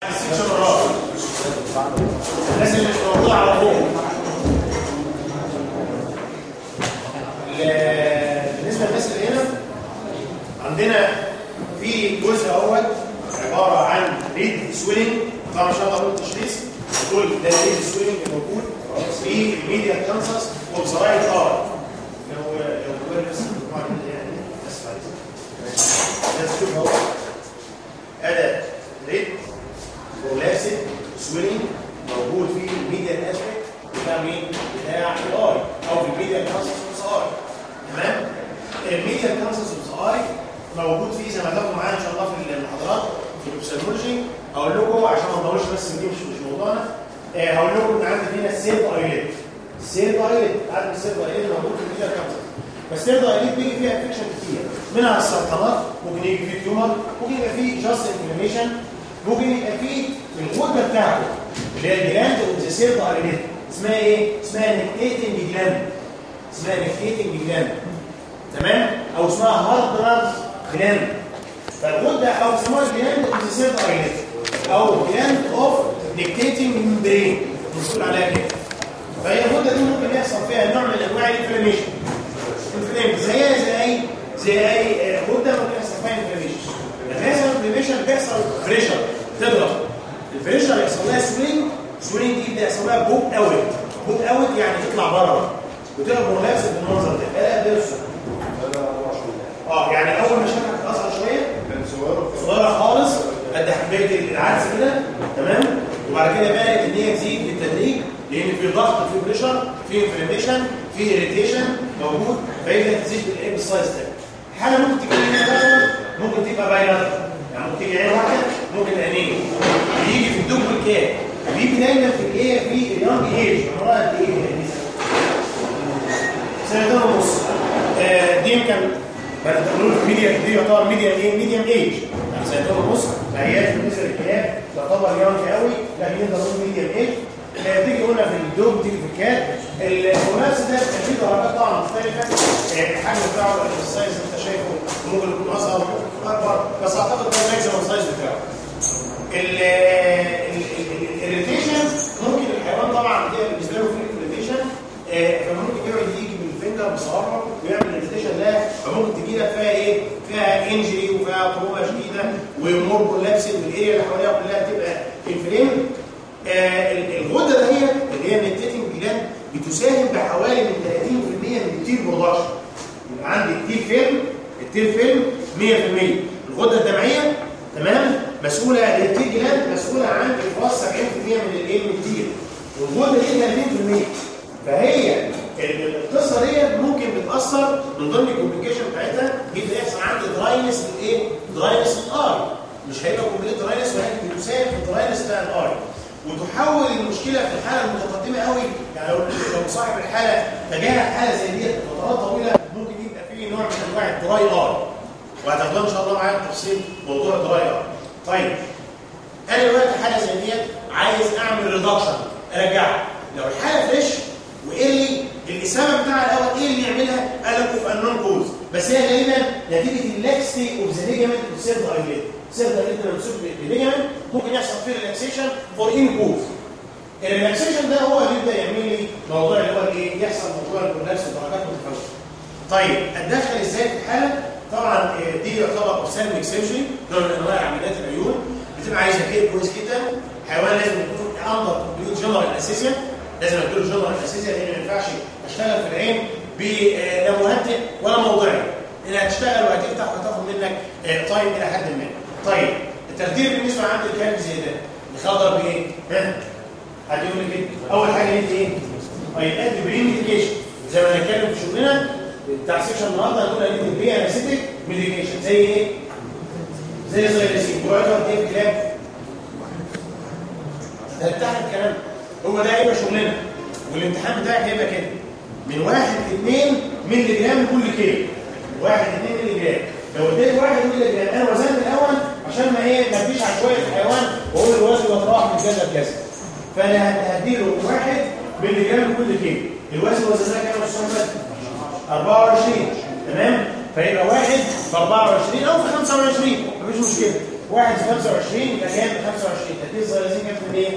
السكشن الرابع الناس اللي موجوده على فوق ال- بالنسبه للناس اللي هنا عندنا في جزء اول عباره عن ريد سويلنج طبعا ان شاء الله اقول تشخيص دول ده ريد سويلنج موجود في الميديا كانسرز وبزراير ار لو لو كبر بس المجموعه كده يعني بس بعد إذنك. بس شوف اهو اداه ريد برولاكسيد سويلنج موجود في الميديا اسبكت بتاع مين؟ بتاع الاي او في الميديا كانسرز اي تمام؟ الميديا كانسرز اي موجود فيه زي ما هتاخدوا معايا ان شاء الله في المحاضرات في الابسيولوجي هقول لكم عشان ما نطولش بس دي مش مش موضوعنا آه، هقول لكم ان عندي هنا السيرد ايليت السيرد ايليت عارف السيرد ايليت موجود في الميديا كانسرز فالسيرد ايليت بيجي فيها انفكشن كتير منها السرطانات ممكن يجي فيه تيومر ممكن يبقى فيه جاست انفلاميشن ممكن يبقى فيه الغده بتاعته اللي هي الجلاند اوف ذا سيرد ايليت اسمها ايه؟ اسمها نكتيتنج جلاند اسمها نكتيتنج جلاند تمام او اسمها هاردرز جلاند فالغده او اسمها جلاند اوف ذا سيرد ايليت او جلاند اوف نكتيتنج ممبرين بنقول عليها كده فهي الغده دي ممكن يحصل فيها نوع من انواع الانفلاميشن انفلاميشن زيها زي اي زي اي آه، غده ممكن يحصل فيها انفلاميشن لما يحصل انفلاميشن بيحصل بريشر تضغط البريشر يحصل لها سوينج سوينج دي بيحصل لها بوب اوت بوب اوت يعني تطلع بره وتبقى برولابس بالمنظر ده لا ده بص. اه يعني اول ما شكلك اصغر شويه صغيره خالص قد حبايه العدس كده تمام وبعد كده بدات ان هي تزيد بالتدريج لان في ضغط في بريشر في انفلاميشن في اريتيشن موجود فهي تزيد بالايه بالسايز ده حاجه ممكن تيجي هنا مثلا ممكن تبقى باينه يعني ممكن تيجي عين واحده ممكن عينين بيجي في الدوبليكات بيجي دايما في الايه في اليونج ايج عمرها قد ايه دي سنتين ونص آه، دي يمكن بنقول في ميديا دي يعتبر ميديا ايه ميديم ايج يعني سنتين ونص ما هياش بالنسبه للكلاب تعتبر يونج قوي لكن نقدر نقول ميديم ايج آه، تيجي قلنا في الدوب تيجي في الكات المنافس ده كان فيه درجات طبعا مختلفه آه، الحجم بتاعه السايز اللي انت شايفه ممكن يكون اصغر ممكن اكبر بس اعتقد ده الماكسيمم سايز بتاعه الريتيشن ممكن الحيوان طبعا كده بالنسبه له في الريتيشن فممكن يقعد يجي بالفنجر بصوابعه ويعمل الريتيشن ده فممكن تجي لك فيها ايه؟ فيها انجري وفيها تروما شديده وموربو لابسد والاريا اللي حواليها كلها تبقى انفليم الغده دهيت اللي هي النيتيتنج جلاند بتساهم بحوالي من 30% من التيل برودكشن يبقى عندي التيل فيلم التيل فيلم 100% الغده الدمعيه تمام مسؤوله التيل جلاند مسؤوله عن افراز 70% من الايه من التيل والغده دي 30% فهي القصه دي ممكن بتاثر من ضمن الكومبليكيشن بتاعتها بيبدا يحصل عندي دراينس للايه؟ دراينس للاي مش هيبقى كومبليت دراينس ولكن بتساهم في الدراينس بتاع الاي وتحول المشكله في الحاله المتقدمه قوي يعني لو لو صاحب الحاله تجاهل حاله زي دي فترات طويله ممكن يبقى فيه نوع من انواع الدراي اي وهتاخدوها ان شاء الله معايا بالتفصيل موضوع الدراي اي طيب انا دلوقتي حاله زي دي عايز اعمل ريدكشن ارجعها لو الحاله فريش وايرلي الاسامه بتاع الاول ايه اللي يعملها؟ قال لك اوف انون كوز بس هي غالبا نتيجه اللاكستي اوف ذا ليجمنت اوف سيرد ايليت سيرد ايليت لما تصيب بالليجمنت ممكن يحصل فيه ريلاكسيشن فور ان كوز الريلاكسيشن ده هو اللي يبدا يعمل لي موضوع اللي هو ايه يحصل موضوع الكولابس ودرجات متفاوته طيب اتدخل ازاي في الحاله؟ طبعا آه، دي يعتبر اوبسالميك سيرجري نوع من انواع عمليات العيون بتبقى عايزه كير كويس جدا حيوان لازم يكون اندر كمبيوت جنرال اساسيا لازم اديله جنرال اساسيا لان ما ينفعش اشتغل في العين ب- آه، لا مهدئ ولا موضعي لان هتشتغل وهتفتح وهتاخد منك آه، تايم الى حد ما طيب التخدير بالنسبه عند الكلب زي ده نخدر بايه؟ ها؟ حد يقول لي كده اول حاجه انت ايه؟ هيبقى بري ميديكيشن زي ما هنتكلم في شغلنا بتاع سيكشن النهارده هنقول هندي بري انستيك ميديكيشن زي ايه؟ زي الزيلازين يقعدوا قد ايه في الكلاب؟ ده بتاع الكلام هو ده هيبقى شغلنا والامتحان بتاعك هيبقى كده من واحد لاثنين مللي جرام كل كيلو واحد لاثنين مللي جرام لو اديت واحد مللي جرام انا وزنت الاول عشان ما ايه ما اديش عشوائي الحيوان واقول الوزن بتراوح من كذا لكذا فانا هديله واحد مللي جرام كل كيلو الوزن وزنها كام يا استاذ محمد؟ 24 تمام فيبقى واحد في 24 او في 25 مفيش مشكله 1 في 25 يبقى كام 25 تركيز الزيلازين كام في المية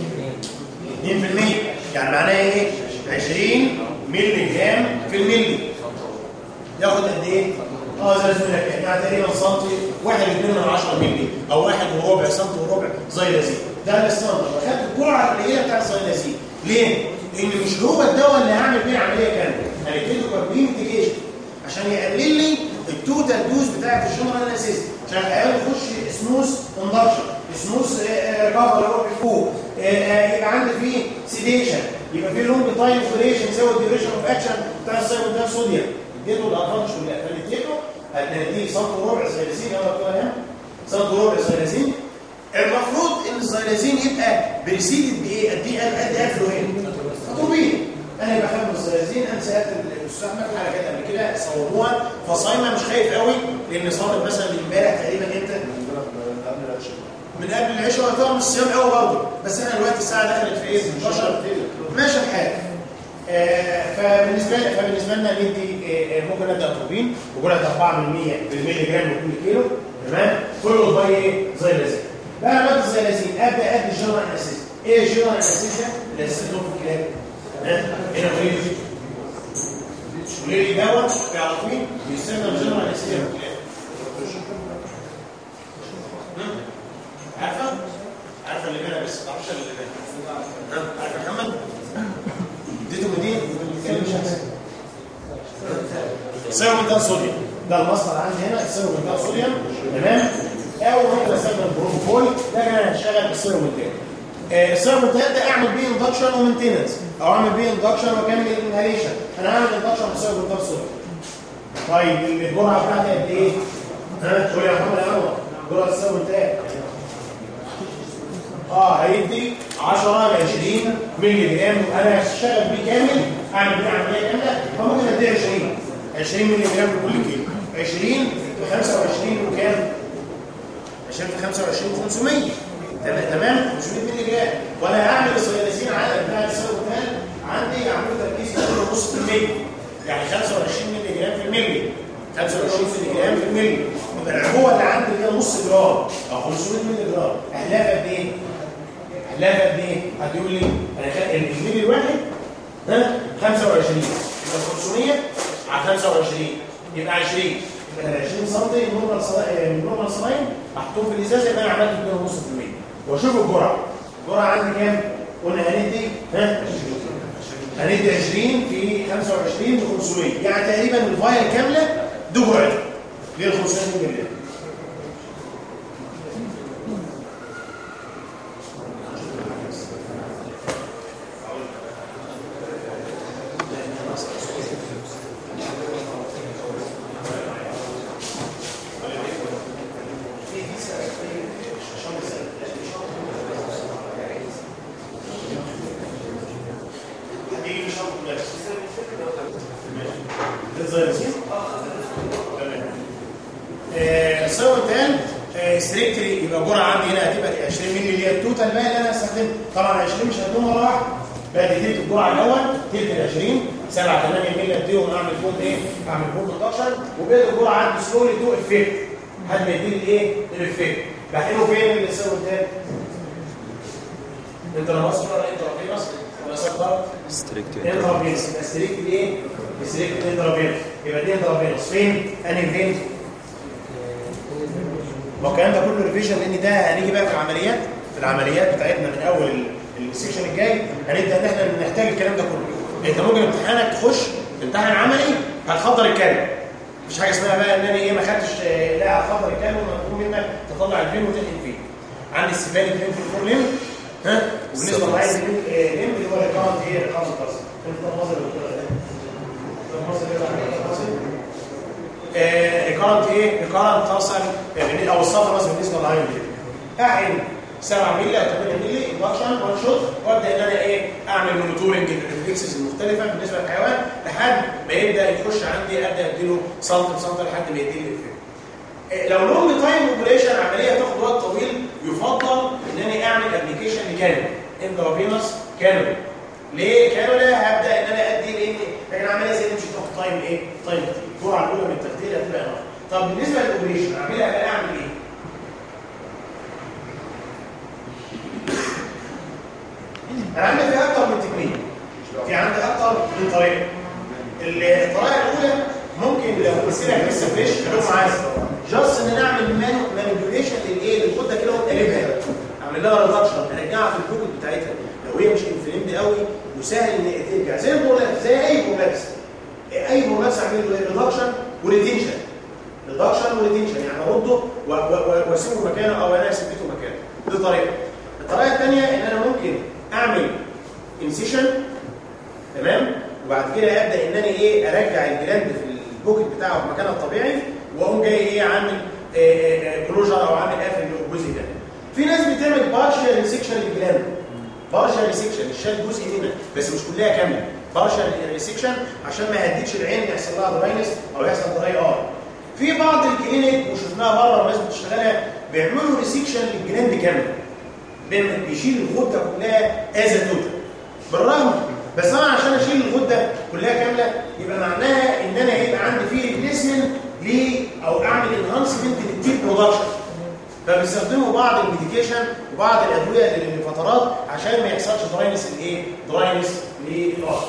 2% يعني معناها ايه 20 مللي جرام في الملي ياخد قد ايه اه زي زميلك يعني تقريبا سنتي 1 2 من 10 مللي او 1 وربع سنتي وربع زيلازين ده الستاندرد خدت الجرعه القليله بتاع الزيلازين ليه؟ لان مش هو الدواء اللي هعمل بيه عمليه كامله هنبتدي كومبليمنتيكيشن عشان يقلل لي التوتال دوز بتاعت الجنرال انستيزيا عشان العيال يخش سموث اندكشن سموث ريكفري هو بيفوق يبقى عندي فيه سيديشن يبقى فيه لونج تايم ديوريشن زي الديوريشن اوف اكشن بتاع السايبر ده صوديوم اديته الادفانتج كلها فاديته هتديه سنت وربع زيلازين يلا كده هنا سنت وربع زيلازين المفروض ان الزيلازين يبقى بريسيدد بايه؟ قد ايه قد ايه فلوين؟ اتروبين انا بخاف من الزلازين انا سالت الاستاذ احمد على كده قبل كده صوروها فصايمه مش خايف قوي لان صامت مثلا امبارح تقريبا امتى؟ من قبل العشاء وقتها مش صيام قوي برضه بس احنا دلوقتي الساعه دخلت في ايه؟ 12 ماشي الحال آه فبالنسبه لنا فبالنسبه لنا ندي آه ممكن نبدا اتروبين وجرعه 4 بالملي جرام لكل كيلو تمام كله باي ايه؟ زي اللازم بقى ماده زي اللازم ابدا ادي الجنرال اسيس ايه الجنرال اسيس ده؟ الاسيس في الكلاب هنا وليه وليه دواء في عقيم بيستخدم جنرال انستيزيا في الكلاب عارفه عارفه اللي بينا بس ما تعرفش اللي بينا عارف يا محمد اديته مدين بيتكلم مش احسن سيرومنتال صوديوم ده المصدر عندي هنا السيرومنتال صوديوم تمام او ممكن استخدم بروفول ده كان هشتغل بالسيرومنتال السيرومنتال ده اعمل بيه اندكشن ومينتيننس او اعمل بيه اندكشن واكمل الانهاليشن انا هعمل اندكشن بسيرومنتال صوديوم طيب الجرعه بتاعتي قد ايه؟ ها قول يا محمد الاول جرعه السيرومنتال اه هيدي 10 ل 20 مللي جرام انا هشتغل بيه كامل اعمل بيه عمليه كامله فممكن ادي 20 20 مللي جرام لكل كيلو 20 في 25 وكام 20 في 25 500 تمام تمام 500 مللي جرام وانا هعمل السيلازين على بتاع السيروتال عندي اعمل تركيز نص في المية يعني 25 مللي جرام في الملي 25 مللي جرام في الملي يبقى العبوه اللي عندي اللي هي نص جرام او 500 مللي جرام احلاف قد ايه؟ احلاف قد ايه؟ هتقول لي انا خد الملي الواحد ها 25 يبقى 500 على 25 يبقى 20 يبقى ال 20 سم نورمال من نورمال سلاين محطوط في الازازه يبقى انا عملت 2.5% واشوف الجرعه الجرعه عندي كام؟ قلنا هندي ها هندي 20 في 25 ب 500 يعني تقريبا الفايل كامله دي جرعه اللي هي 500 مللي ستريكتلي يبقى الجرعه عندي هنا هتبقى 20 مللي اللي هي التوتال بقى اللي انا هستخدمه طبعا 20 مش هديهم مره واحده بقى تلت الجرعه الاول تلت ال 20 7 8 مللي اديهم اعمل فوق ايه؟ اعمل فوق ريدكشن وبقيت الجرعه عندي سلولي تو افكت لحد ما يديني الايه؟ الافكت بحله فين اللي يساوي التاني؟ انت لما اصلا ولا انت رافينس ولا صدر ستريكت انترافينس يبقى ستريكت ايه؟ ستريكت انترافينس يبقى دي انترافينس فين؟ انهي فين؟ ما الكلام ده كله ريفيجن لان ده هنيجي بقى في العمليات في العمليات بتاعتنا من اول السيكشن الجاي هنبدا ان احنا نحتاج الكلام ده كله انت ممكن امتحانك تخش تمتحن عملي هتخضر الكلام مفيش حاجه اسمها بقى ان انا ايه ما خدتش لا هتخضر الكلام ومطلوب منك تطلع الفين وتنقل فيه عندي استفاده فين في الفور ليم ها وبالنسبه للعين ليم اللي هو الكارنت ايه الكارنت كارسل انت المنظر اللي المنظر الكارنت ايه الكارنت تصل او الصفر مثلا بالنسبه للعين دي احقن 7 مللي او 8 مللي اندكشن وان شوت وابدا ان انا ايه اعمل مونيتورنج للريفلكسز المختلفه بالنسبه للحيوان لحد ما يبدا يخش عندي ابدا اديله سنتي بسنتي لحد ما يديني الافكت لو لونج تايم اوبريشن عمليه تاخد وقت طويل يفضل ان انا اعمل ابلكيشن لكانولا اندرافينوس كانولا ليه كانولا هبدا ان انا ادي لان لكن عمليه زي دي مش هتاخد تايم ايه تايم كتير الجرعه الاولى من التخدير هتبقى نار طب بالنسبه للاوبريشن اعملها بقى اعمل ايه انا عندي في اكتر من تكنيك في عندي اكتر من طريقه الطريقه الاولى ممكن لو السلع لسه فريش خلوه معايا جاست ان نعمل مانيبيوليشن للايه للغده كده ونقلبها اعمل لها ريدكشن ارجعها في البوكت بتاعتها لو هي مش انفليمد قوي وسهل ان ترجع زي البولابس زي اي بولابس اي بولابس اعمل له ريدكشن وريتنشن ريدكشن وريتنشن يعني ارده واسيبه مكانه او انا اثبته مكانه دي طريقه الطريقه الثانيه ان انا ممكن اعمل انسيشن تمام وبعد كده ابدا ان انا ايه ارجع الجلاند في البوكت بتاعه في مكانه الطبيعي واقوم جاي ايه عامل كلوجر او عامل قافل الجزء ده في ناس بتعمل بارشال ريسكشن للجلاند بارشال ريسكشن الشال جزء منها بس مش كلها كامله بارشال ريسكشن عشان ما يهديش العين يحصل لها دراينس او يحصل دراي ار في بعض الكلينيك وشفناها بره والناس بتشتغلها بيعملوا ريسكشن للجلاند كامله بيشيل الغده كلها از توتال بالرغم بس انا عشان اشيل الغده كلها كامله يبقى معناها ان انا هيبقى عندي فيه ريبليسمنت ل او اعمل انهانسمنت للتيب برودكشن فبيستخدموا بعض الميديكيشن وبعض الادويه لفترات عشان ما يحصلش دراينس الايه؟ دراينس للراس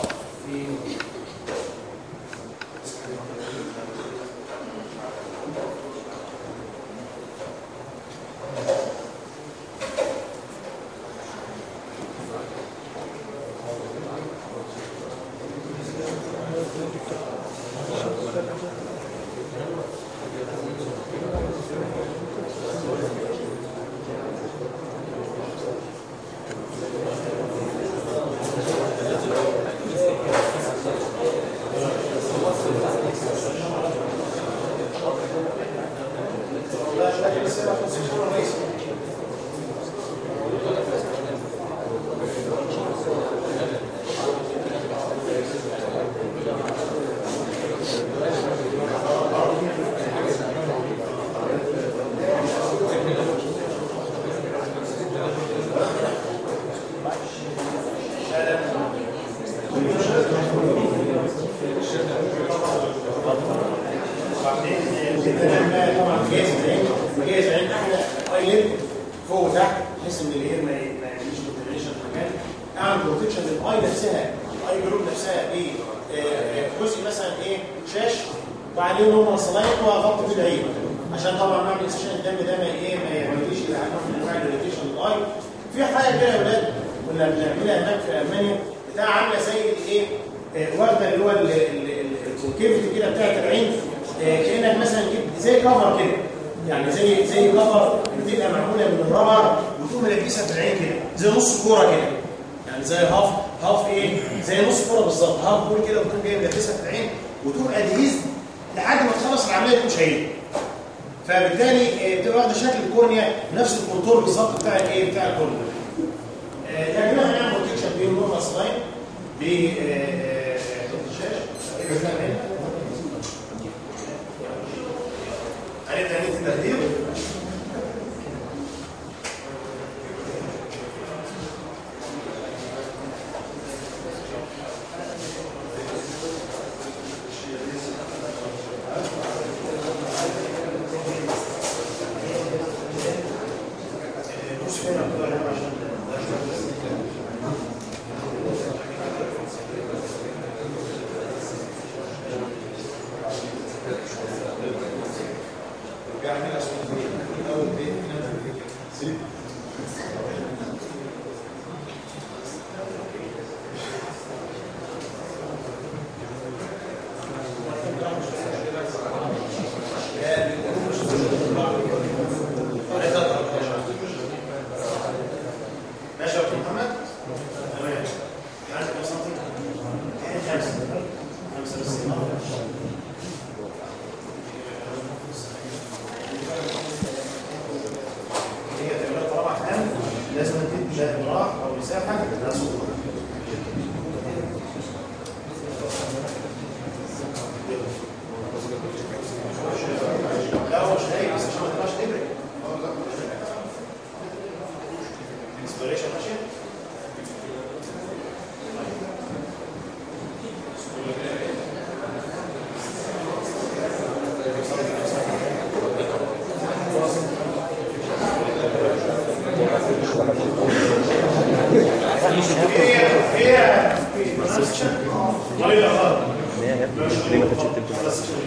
هي هي ولا غلط ليه ما كانتش بتكتب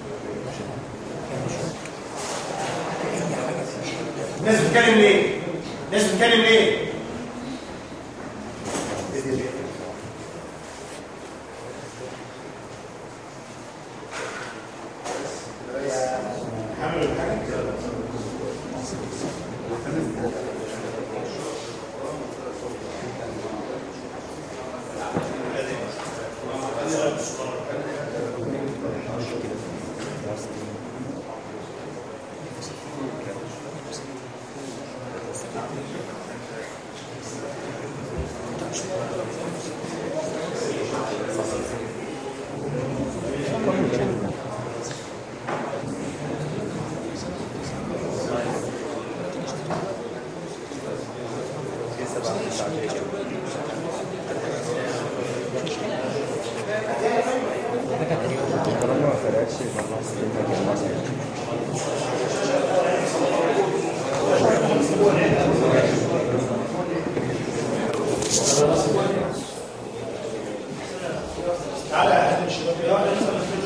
الناس بتتكلم ليه؟ الناس بتتكلم ليه؟ حمل الحاجة طالما ما فرقتش يبقى خلاص يبقى كده خلاص. تعالى يا أهل الشباب يلا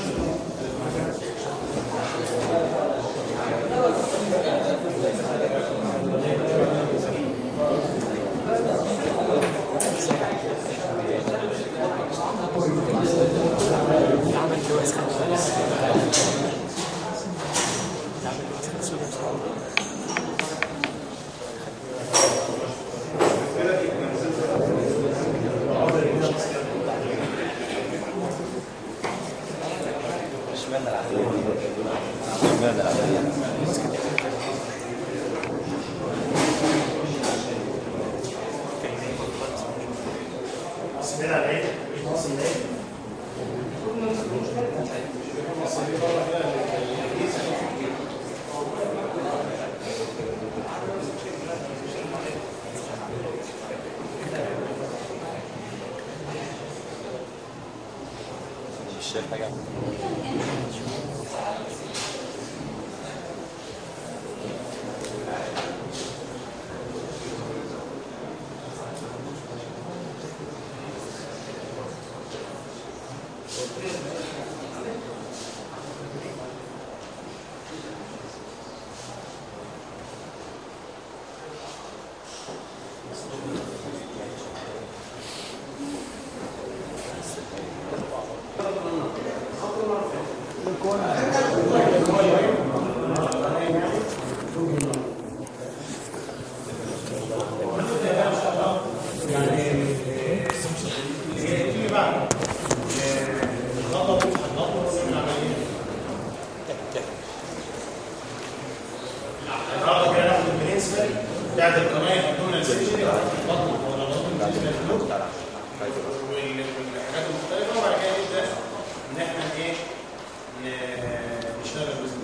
سمعنا على العيد واصل العيد مش شايف حاجة اللي بعد الخطر الخطر من العمليه النهارده كده ناخد البرنسبل بتاعت القناه الابدومينال سيكشن البطن ولا البطن بالنسبه للفلوك وال- والحاجات المختلفه وبعد كده نبدا ان احنا ايه ن- نشتغل باذن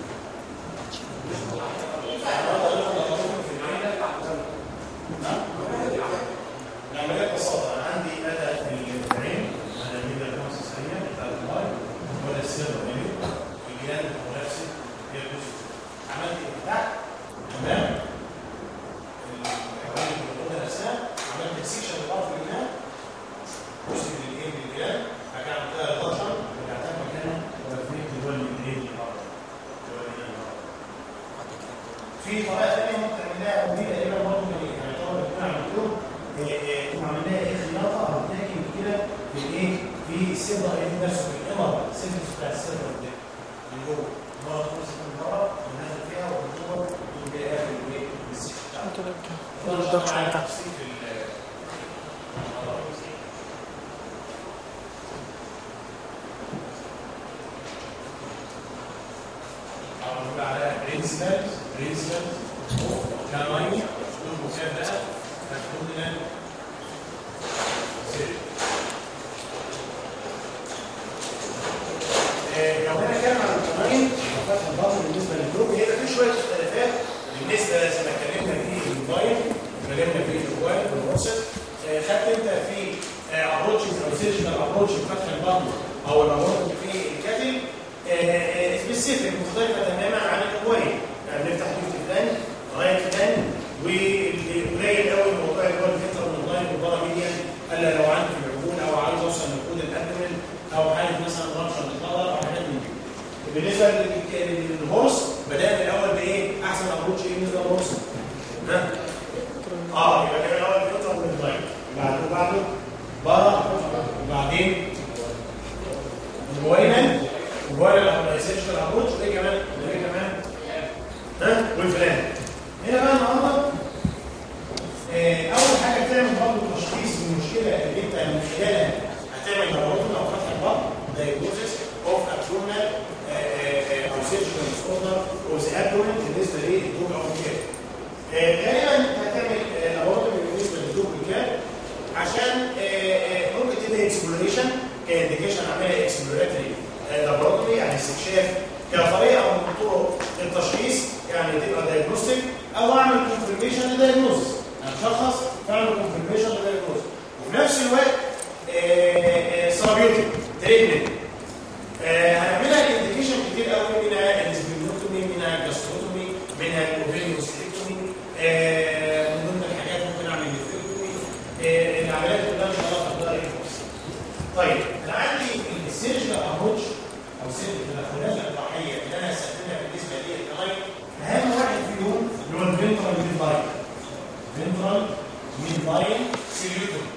العمليات ببساطه انا عندي اداه العين انا الميدا الخمس السريه بتاع الموبايل ولا السير فاليو الجهاز المنافسي هي الجزء عملت افتتاح تمام الحيوان اللي موجوده نفسها عملت سيكشن للطرف اليمين جزء من الايه من الجهاز بعد كده عملتها ريدكشن رجعتها مكانها وفيت الوالد من ايه للارض الوالد من الارض في طريقه ثانيه ممكن نعملها ودي تقريبا برضه من ايه؟ يعني طبعا بنكون عملتهم تكون عملناها ايه خياطه او تاكل كده في الايه؟ في السيلفر ايه نفسه في القمر السيلفر بتاع السيلفر ده من جوه مره تخش من بره ونازل فيها ومن جوه تقوم جاي قافل الايه؟ السيخ بتاعها. الدكتور بتاعها. في ال- أو نقول عليها برنسبل برنسبل كمان تكون مكافأة هتكون لنا سير. آه، لو انا كان عن القوانين فتح البطن بالنسبه للجروب هي في شويه اختلافات بالنسبه زي ما اتكلمنا في الموبايل اتكلمنا في الموبايل في الوسط آه، خدت انت في ابروتشز او سيرجيكال ابروتش فتح البطن او الابروتش في الكاتل سبيسيفيك مختلفه تماما عن الموبايل يعني بنفتح ليفت فلان لغايه فلان والقليل قوي الموضوع اللي هو الفكره من اللاين والبارا ميديا بره وبعدين البوينة البوينة الأورجنايزيشنال أبروتش وإيه كمان؟ وإيه كمان؟ ها؟ والفلان هنا بقى النهارده آه، أول حاجة تعمل برضه تشخيص المشكلة اللي أنت من خلالها هتعمل لابوراتوري أو فتح البطن diagnosis of abdominal أو surgical disorder of the abdomen بالنسبة للدوب أو الكاب. غالبا هتعمل لابوراتوري بالنسبة للدوب والكاب عشان آه، آه، ممكن تبدا اكسبلوريشن كانديكيشن اعملها اكسبلوراتوري لابوراتوري يعني استكشاف كطريقه من طرق التشخيص يعني تبقى دايجنوستيك او اعمل كونفرميشن لدايجنوز اشخص فاعمل كونفرميشن لدايجنوز وفي نفس الوقت سيرابيوتيك تريتمنت هنعملها الانديكيشن كتير قوي منها الاسبلينوتومي منها الجاستروتومي منها الاوفينيوستريكتومي من ضمن الحاجات ممكن اعمل الفيكتومي العمليات كلها ان شاء الله تاخدها ايه طيب انا عندي السيرجيكال ابروتش او سيرجيكال التدخلات الجراحيه اللي انا هستخدمها بالنسبه لي الكلاين اهم واحد فيهم اللي هو الفنترال ميد لاين فنترال ميد لاين سيليوتومي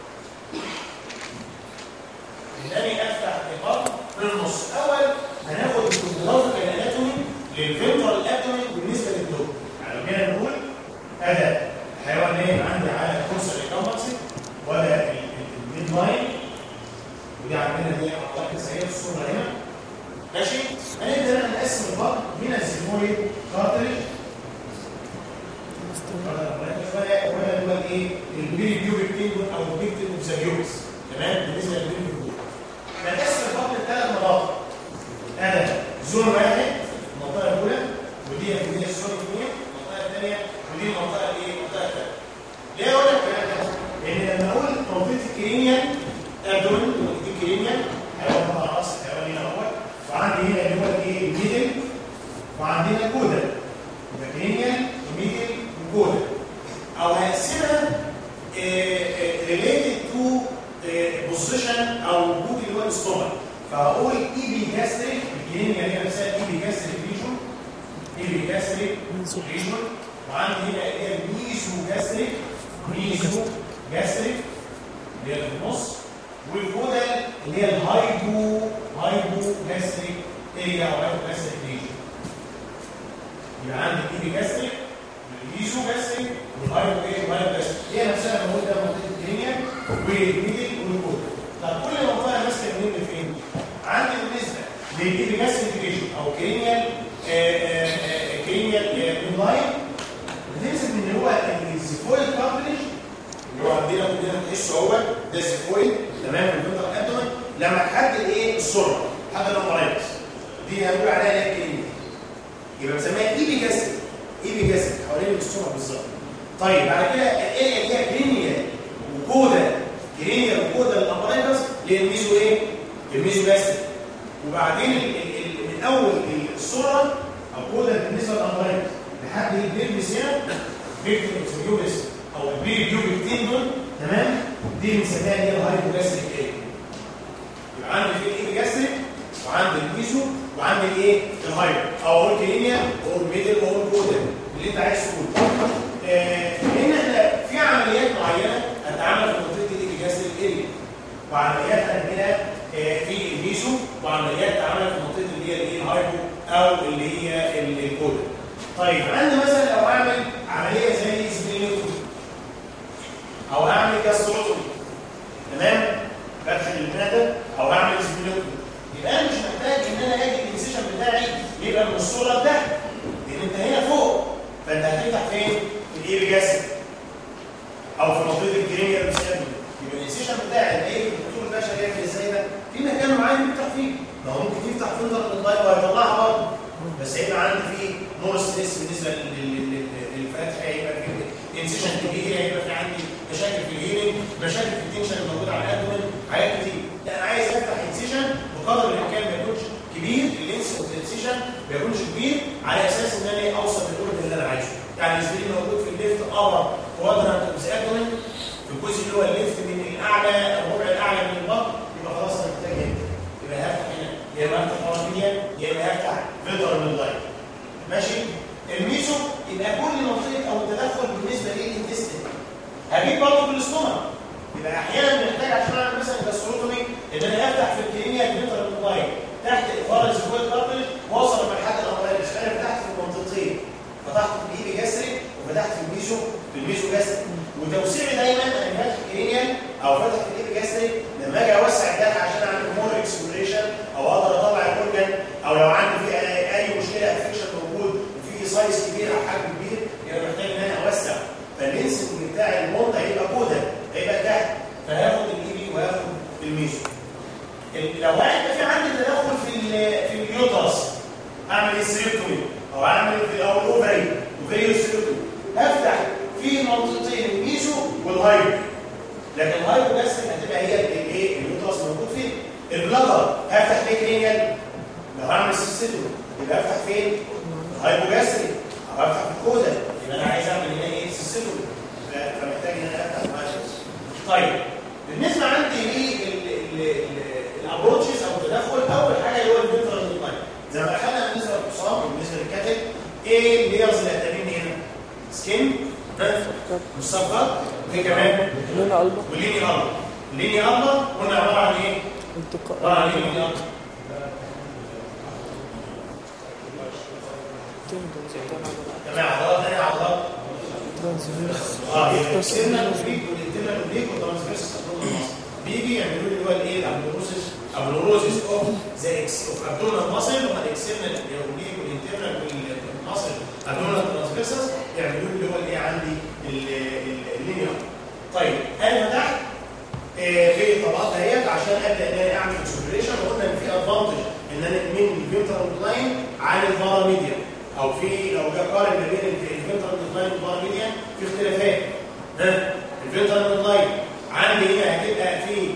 انني افتح البطن من النص اول هناخد الفيزيولوجيكال اناتومي للفنترال ابدومين بالنسبه للدوب يعني لو جينا نقول هذا الحيوان نايم عندي على كورس الكومبكسي وده الميد لاين ودي عندنا دي على سريع الصوره هنا ماشي هنبدا بقى نقسم البطن من الزيمويد كارتريج ولا ولا اللي هو الايه البيري بيوبيك تيبل او البيكتيب اوف ذا بيوبس تمام بالنسبه للبيري بيوبيك هنقسم البطن لثلاث مناطق انا زون واحد المنطقه الاولى ودي اللي هي الزون الثانيه المنطقه الثانيه ودي المنطقه الايه المنطقه الثالثه ليه اقول لك الكلام ده؟ لان لما اقول منطقه الكرينيال ابدومن ودي الكرينيال حيوان طبعا راس الحيوان هنا اهوت وعندي هنا اللي هو الايه الميدل وعندنا الكودا يبقى كرينيال وميدل وكودا او هقسمها ريليتد تو بوزيشن او وجود اللي هو الاستومك فهقول اي بي جاستريك الكرينيال هي نفسها اي بي جاستريك ريجون اي بي جاستريك ريجون وعندي هنا اللي هي الميزو جاستريك ميزو جاستريك اللي هي في النص والكودا اللي هي الهايبو هايبو جاستريك اريا او هايبو جاستريك ريجون يبقى عندي الاي بي جاستريك والميزو جاستريك والهايبو ايه والهايبو جاستريك هي نفسها موجوده ده منطقه الكرينيال والميدل والكودا طب كل منطقه ماسكه منين لفين؟ عندي بالنسبه للاي بي جاستريك ريجون او كرينيال كرينيال ميد لاين بتمسك من اللي هو الزيفويد كارتريج اللي هو عندنا كلنا بنحسه هو ده الزيفويد تمام الفنتر ابدومن لما تحدد ايه السرعه حدد الامبرايكس دي هنقول عليها ايه كلمه يبقى بنسميها اي بي جاستريك اي بي جاستريك حوالين السرعه بالظبط طيب بعد كده الاريا اللي هي كرينيال وكودا كرينيال وكودا الامبرايكس اللي هي الميزو ايه؟ الميزو جاستريك وبعدين ال ال من اول السرعه او كودا بالنسبه للامبرايكس لحد البيربس هنا فيكتور اكسبيوبس او البيري بيوبيكتين دول تمام دي بنسميها اللي هي الهايبوجاستريك ايه يبقى عندي في الايه جاستريك وعندي الميزو وعندي الايه الهايبو او اقول كلينيا او الميدل او الكودا اللي انت عايز تقوله آه هنا احنا في عمليات معينه هتتعمل في منطقه الايه جاستريك اريا وعمليات هنعملها آه في الميزو وعمليات تعمل في منطقه اللي هي الايه الهايبو او اللي هي الكودا طيب عندي مثلا لو اعمل عمليه زي سبلينوتومي او اعمل جاستروتومي تمام فتح المعده او اعمل سبلينوتومي يبقى انا مش محتاج ان انا اجي الانسيشن بتاعي يبقى من الصوره لتحت لان انت هنا فوق فانت هتفتح فين؟ في الايه جاسد او في منطقه الجرينيال بسبب يبقى الانسيشن بتاعي ايه الدكتور الباشا بيعمل ازاي ده؟ في مكان معين بيفتح فيه ما هو ممكن يفتح فندق الطيب وهيطلعها برضه بس هيبقى عندي فيه نور ستريس بالنسبه للفتح هيبقى في انسيشن كبير هيبقى في عندي مشاكل في الهيرنج مشاكل في التنشن الموجود على الابدومن حاجات كتير لا انا عايز افتح انسيشن بقدر الامكان ما يكونش كبير اللينس اوف الانسيشن ما يكونش كبير على اساس ان انا اوصل للاورد اللي انا عايزه يعني الاسبرين موجود في الليفت ابر كوادرانت اوف ذا ابدومن في الجزء اللي هو الليفت من الاعلى الربع الاعلى من البطن يبقى خلاص انا محتاج هنا يبقى هفتح هنا يا اما هفتح طرفيا يا اما هفتح فيتر من اللاين ماشي الميزو يبقى كل منطقه او التدخل بالنسبه للانتستين هجيب برضه بالاستومك يبقى احيانا بنحتاج عشان اعمل مثلا جاستروتومي ان انا افتح في الكلينيا الفلتر الموبايل تحت فرز فوق الكارتريج واوصل لمرحله الاولانيه مش انا فتحت في المنطقتين فتحت في الايبي جاستريك وفتحت في الميزو في الميزو جاستريك وتوسيعي دايما انا فاتح كلينيا او فاتح في الايبي جاستريك لما اجي اوسع الجرح عشان اعمل مور اكسبلوريشن او اقدر اطلع الاورجن او لو عندي في اي مشكله افكشن موجود وفي سايز كبير او حجم كبير يبقى محتاج ان انا اوسع فاللينسنج بتاع المونت هيبقى كودا هيبقى تحت فهاخد الايبي وهاخد الميزو لو انا في عندي تدخل في ال في اليوترس اعمل السيرتومي او اعمل في او الاوفري اوفري سيرتومي هفتح في منطقتين الميزو والهايبو لكن الهايبو بس هتبقى هي الايه اليوترس موجود فين البلادر هفتح فين كرينيال لو هعمل سيستومي يبقى افتح فين الهايبو جاستري او افتح في الكودا يبقى انا عايز اعمل هنا ايه سيستومي فمحتاج ان انا افتح الهايبو طيب بالنسبه عندي الابروتشز او التدخل اول حاجه اللي هو الفلتر الموبايل زي ما اخذنا بالنسبه للحصان وبالنسبه للكاتل ايه الليرز اللي هتقابلني هنا سكين مصفى وايه كمان لون قلبه وليني ارض ليني ارض قلنا عباره عن ايه التقاء عباره عن ليني ارض جماعه عضلات ثانيه عضلات اه الانترنال اوبليك والانترنال اوبليك والترانسفيرس بيجي يعملوا لي اللي هو الايه الابنوروسيس ابنوروسيس اوف ذا اكس اوف ابدومينال ماسل وما الاكسترنال اوبليك والانترنال والماسل ابدومينال ترانسفيرسس يعملوا لي اللي هو الايه عندي اللينير طيب انا فتحت في الطبقات ديت عشان ابدا ان انا اعمل اكسبريشن وقلنا ان في ادفانتج ان انا من الفينترال لاين عن الباراميديا او في لو جه قارن ما بين الفينترال لاين والباراميديا في اختلافات ها الفينترال لاين عندي هنا هتبقى في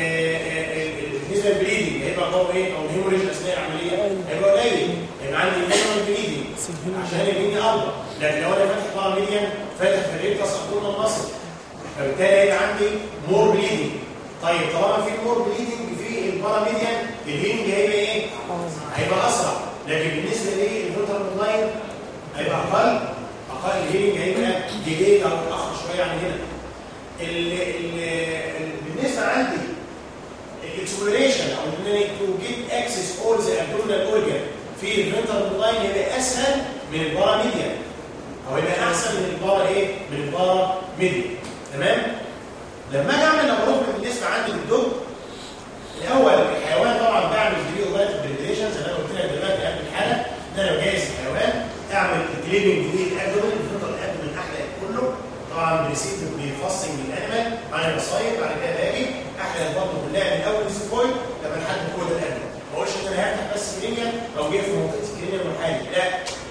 بالنسبه للبليدنج هيبقى قوي ايه او الهيموريج اثناء العمليه هيبقى قليل هيبقى عندي مينيمال بليدنج عشان يديني اربع لكن لو انا فاتح باراميديا فاتح في الريكتس ابدومينال المصري فبالتالي هيبقى عندي مور بليدنج طيب طالما في مور بليدنج في الباراميديان الهيلنج هيبقى ايه؟ هيبقى اسرع لكن بالنسبه للفلتر لاين هيبقى اقل اقل الهيلنج هيبقى ديلي او متاخر شويه عن هنا ال ال بالنسبه عندي الاكسبلوريشن او ان انا تو جيت اكسس اول ذا ابدومينال اورجان في الفلتر لاين هيبقى اسهل من الباراميديان او هيبقى احسن من البارا ايه؟ من البارا ميديان تمام لما اجي اعمل لابروف بالنسبه عندي للدب الاول الحيوان طبعا بعمل فيديو لايت بريبريشن زي ما انا قلت لك دلوقتي قبل الحلقه ان انا بجهز الحيوان اعمل كليبنج للابدومين الفلتر الابدومين احلق كله طبعا بريسيت بيفصل من الانيمال عن المصايب بعد كده باجي احلق البطن كلها من اول سيفويد لما لحد كل الابدومين ما اقولش ان انا هفتح بس كرينيا او جاي في منطقه الكرينيا والحالي لا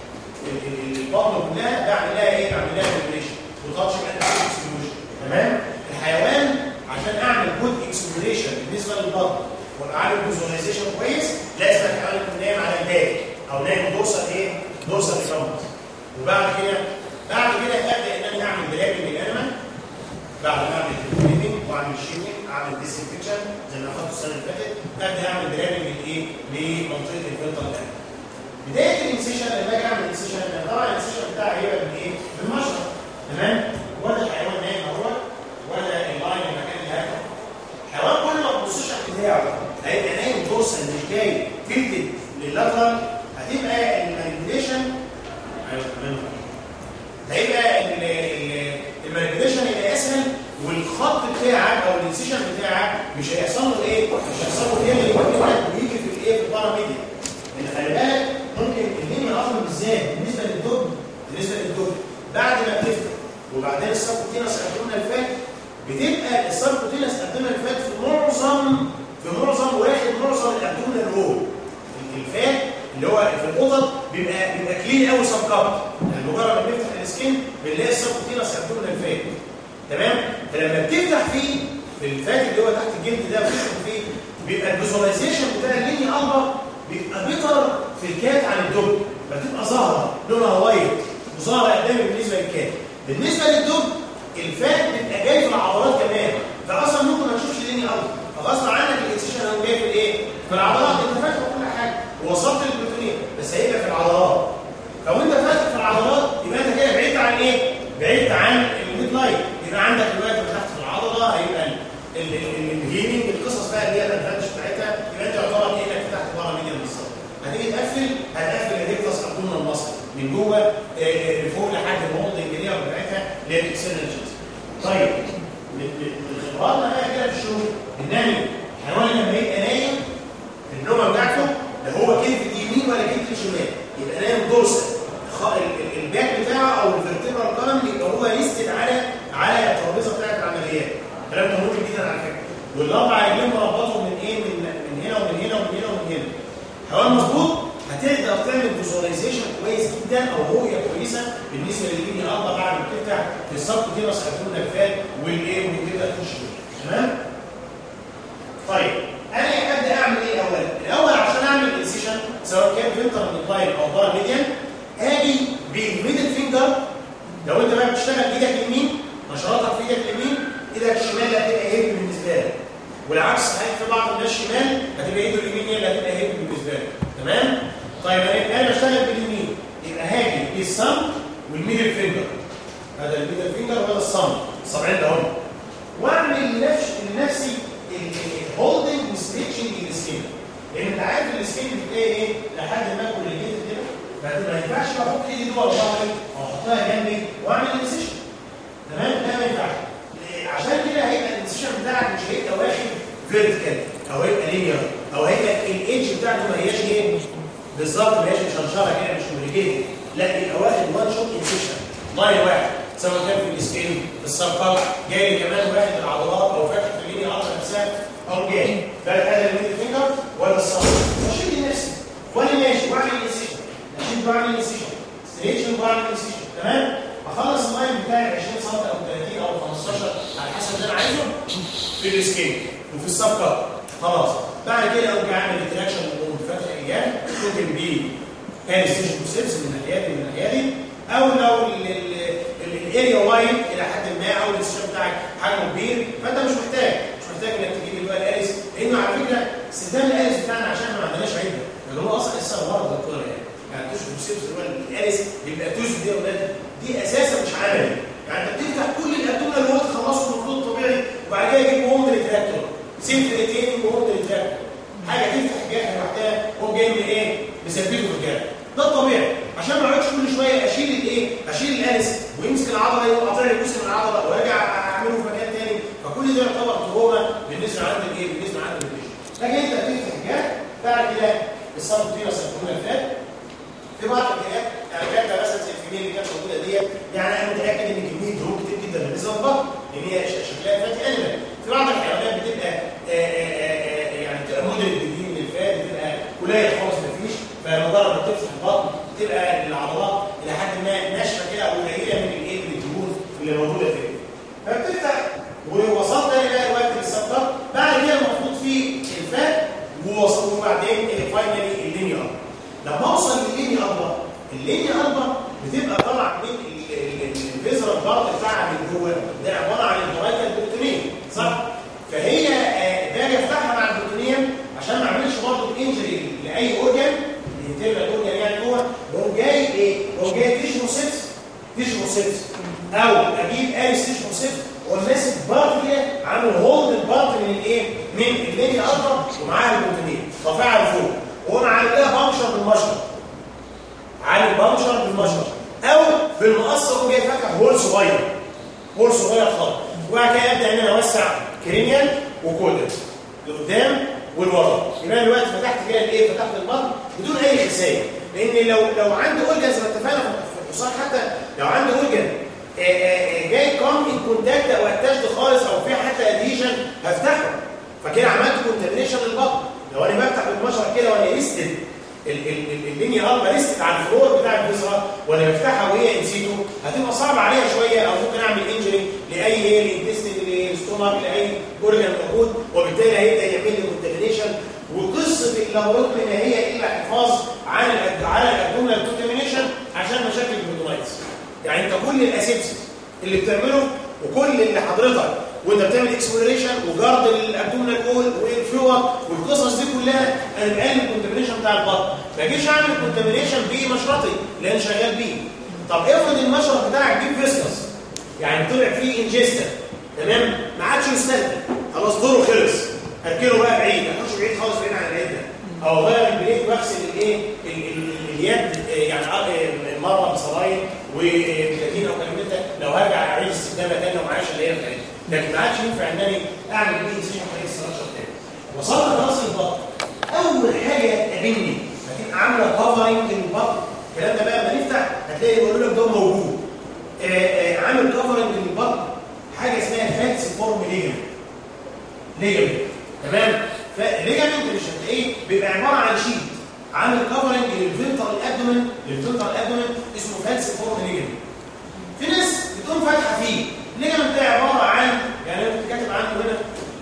البطن كلها بعمل لها ايه؟ بعمل لها بريبريشن وتاتش اكسكلوجن تمام الحيوان عشان اعمل جود اكسبلوريشن بالنسبه للبطن واعمل فيزواليزيشن كويس لازم الحيوان يكون نايم على الباك او نايم دورسال ايه دورسال ريكامبس وبعد كده بعد كده ابدا ان انا اعمل برابنج للانيمال بعد ما اعمل بريبنج واعمل شيمنج اعمل ديسانفكشن زي ما اخدته السنه اللي فاتت ابدا اعمل برابنج لايه لمنطقه الفلتر الانيمال بدايه الانسيشن لما اجي اعمل انسيشن طبعا الانسيشن بتاعي هيبقى من ايه؟ بالمشرط تمام؟ ولا الحيوان نايم اهو ولا اللاين المكان اللي هاكل الحيوان كل ما تبصش على بتاعه هيبقى نايم دورسال مش جاي تلتد لللاترال هتبقى المانيبيوليشن ايوه تمام هيبقى المانيبيوليشن هيبقى اسهل والخط بتاعك او الانسيشن بتاعك مش هيحصل له ايه؟ مش هيحصل له تاني ويجي في الايه في الباراميديا اللي خلي بالك ممكن الهيم الاصل بالذات بالنسبه للدب بالنسبه للدب بعد ما بتفتح وبعدين السبكوتينس ابدومينال فات بتبقى السبكوتينس ابدومينال فات في معظم في معظم واخد معظم الابدومينال رول الفات اللي هو في القطط بيبقى بيبقى كلين قوي سب كاب يعني مجرد ما بنفتح السكين بنلاقي السبكوتينس ابدومينال فات تمام فلما بتفتح فيه في الفات اللي هو تحت الجلد ده وتفتح فيه بيبقى الفيزواليزيشن بتاع اللينيا البا بيبقى بيطر في الكات عن الدب بتبقى ظاهره لونها وايت وظاهره قدامي بالنسبه للكات بالنسبه للدب الفات بيبقى جاي في العضلات كمان فاصلا ممكن ما تشوفش ليني ارض فغصب عنك الاكسشن هو جاي في الايه؟ في العضلات انت فاتح كل حاجه ووصلت للبروتين بس هيبقى في العضلات فوانت فاتح في العضلات يبقى انت كده بعدت عن ايه؟ بعدت عن الميد لاين يبقى عندك دلوقتي فتحت في العضله هيبقى الهيلينج القصص بقى اللي هي الادفانتج بتاعتها يبقى انت يعتبر كانك فتحت بره ميديا بالظبط هتيجي تقفل هتقفل الريكتس ابدومن المصري من جوه آه، آه، لفوق لحد المولدنج اللي هي بتاعتها اللي هي الاكسنرجيز طيب من من- من خبراتنا بقى كده في الشغل النمل الحيوان لما يبقى نايم النومه بتاعته لا هو كتف يمين ولا كتف شمال يبقى نايم دورسال خ- ال- ال- الباك بتاعه او الفرتبرال كولم يبقى هو ليستد على على الترابيزه بتاعت العمليات الكلام ده مهم جدا على فكره والاربع رجلين مربطهم من ايه من من هنا ومن هنا ومن هنا ومن هنا حيوان مظبوط هتقدر تعمل فيزواليزيشن كويس جدا او رؤيه كويسه بالنسبه لللينيا الاربع بعد ما بتفتح في السبت كده سيكون الفات والايه وكده تخش تمام طيب انا ابدا اعمل ايه الاول الاول عشان اعمل انسيشن سواء كان فينتر ميدلاين او بارا ميديان اجي بالميدل فينجر لو انت بقى بتشتغل بايدك اليمين نشراتك في ايدك اليمين ايدك الشمال هتبقى هيب بالنسبه لك والعكس صحيح في بعض الناس شمال هتبقى ايده اليمين هي اللي هتبقى هيب بالنسبه لك تمام طيب انا انا بشتغل باليمين يبقى هاجي بالصم والميدل فينجر هذا الميدل فينجر وهذا الصم الصبعين ده هم واعمل لنفسي لنفسي الهولدنج وستريتشنج للسكين لان انت عارف السكين بتلاقي ايه لحد ما اكل الجلد كده فما ينفعش احط ايدي جوه ظهري او احطها جنبي واعمل انسيشن تمام لا ما ينفعش إيه، عشان كده هيبقى الانسيشن بتاعك مش هيبقى واخد فيرتيكال او هيبقى لينير او هيبقى الايدج بتاعته ما هياش ايه بالظبط ما هياش مشنشره كده مش مريجيتد لا يبقى واخد وان شوت انسيشن لاين واحد سواء كان في السكين في السبقات جاي لي كمان واحد العضلات او فاتح في اللينيا العضله نفسها او جاي ده هذا الميدل فينجر ولا الصم بشيل نفسي وانا ماشي واعمل انسيشن اشيل واعمل انسيشن ستريتشن واعمل انسيشن تمام اخلص اللاين بتاعي 20 سم او 30 او 15 على حسب اللي انا عايزه في السكين وفي السبقات خلاص بعد كده ارجع اعمل ريتراكشن فتح ايام ممكن بيه كان ستيشن سيبس من الناحيه دي من الناحيه دي او لو الاريا وايد الى حد ما او الاستشفاء بتاعك حجمه كبير فانت مش محتاج مش محتاج انك تجيب اللي هو الاريس لانه على فكره استخدام الاريس بتاعنا عشان احنا ما عندناش عده اللي هو اصلا لسه غلط دكتور يعني يعني تشوف سيبس اللي هو الاريس بيبقى توز دي يا اولاد دي اساسا مش عملي يعني انت بتفتح كل الابدومين اللي هو تخلصه المفروض الطبيعي وبعد كده تجيب ووند ريتراكتور سيف ريتين ووند ريتراكتور حاجه تفتح جرح لوحدها هو جاي من ايه؟ مثبته في الجرح ده الطبيعي عشان ما اقعدش كل شويه اشيل الايه؟ اشيل الانس ويمسك العضله يقوم قاطع لي جزء من العضله وارجع اعمله في مكان تاني فكل ده يعتبر تروما بالنسبه عند الايه؟ بالنسبه عند البيشن لكن انت بتفتح الجرح بعد كده الصمت دي مثلا اللي فات في بعض الحاجات يعني كانت مثلا زي الفيميل اللي كانت موجوده ديت يعني انا متاكد ان كميه دهون كتير جدا بالنسبه للبطن لان هي ش- شكلها فاتي انيمال في بعض الحيوانات بتبقى آه، آه، آه، يعني بتبقى موديل جديد من الفات بتبقى قليل خالص مفيش فمجرد ما تفتح البطن تبقى العضلات الى حد ما ناشفه كده او قليله من الايه من الدهون اللي موجوده فيها فبتفتح ووصلت تاني بقى الوقت للسبتر بعد كده المفروض في الفات ووصل وبعدين فاينلي اللينيا لما اوصل لللينيا اربع اللينيا اربع بتبقى طالعه من الفيزرال بارت بتاعها من جوه ده عباره عن البرايكا البروتونيه صح؟ فهي آه، باجي افتحها مع البروتونيه عشان ما اعملش برضه انجري لاي اورجان الانترنال اورجان يعني جوه بقوم جاي ايه؟ بقوم جاي تيشو سيبس تيشو سيبس او اجيب اريس تيشو سيبس وماسك بارت كده عامل هولد البارت من الايه؟ من اللينيا اربع ومعاها البروتونيه رافعها لفوق واقوم عامل لها بانشر بالمشرط عامل بانشر بالمشرط او بالمقص اقوم جاي فاتح هول صغير هول صغير خالص وبعد كده ابدا ان انا اوسع كرينيال وكودر لقدام والورا يبقى أنا دلوقتي فتحت كده الايه فتحت البطن بدون اي خسائر لان لو لو عندي اورجن زي ما اتفقنا في الحصان حتى لو عندي اورجن آه، آه، آه، جاي كوم ان كونتاكت او اتاشد خالص او في حتى اديشن هفتحه فكده عملت كونتامينيشن للبطن لو انا بفتح بالمشرط كده وانا ريستد اللينيا اربع ريستد على الفلور بتاع الفيزرا وانا بفتحها وهي انسيتو هتبقى صعبه عليها شويه او ممكن اعمل انجري لاي ايه للانتستين للستومك لاي اورجان موجود وبالتالي هيبدا يعمل لي كونتامينيشن وقصه اللابوراتوري ما هي الا حفاظ عن الأد- على الابدومينال كونتامينيشن عشان مشاكل البروتونايتس يعني انت كل الاسيبسيس اللي بتعمله وكل اللي حضرتك وانت بتعمل اكسبلوريشن وجارد الابدومينال وول والفلور والقصص دي كلها انا بقلل الكونتامينيشن بتاع البطن ما اجيش اعمل كونتامينيشن بمشرطي اللي انا شغال بيه طب افرض المشرط بتاعك ديب فيسكس يعني طلع فيه انجستر تمام ما عادش يستخدم خلاص خلاص دوره خلص اكله بقى بعيد ما تكونش بعيد خالص بعيد عن العده او بقى في البريك واغسل الايه ال- ال- اليد آه، يعني آه، مره بصراير و30 او كلام من ده لو هرجع اعيد استخدامها تاني ومعايا اللي هي بتاعتي لكن ما عادش ينفع ان انا اعمل ايه زي ما هي تاني وصلنا لراس البطن اول حاجه تقابلني لكن عامله كفرنج للبطن الكلام ده بقى لما نفتح هتلاقي بيقول لك ده موجود آه، آه، عامل كفرنج للبطن حاجه اسمها فاتس فورم ليجمنت ليجمنت تمام فالليجمنت مش هتلاقيه بيبقى عباره عن شيت عامل كفرنج للفلتر الابدومن للفلتر الابدومن اسمه فاتس فورم ليجمنت في ناس بتقوم فاتحه فيه الليجمنت ده عباره عن يعني انا كنت كاتب عنه هنا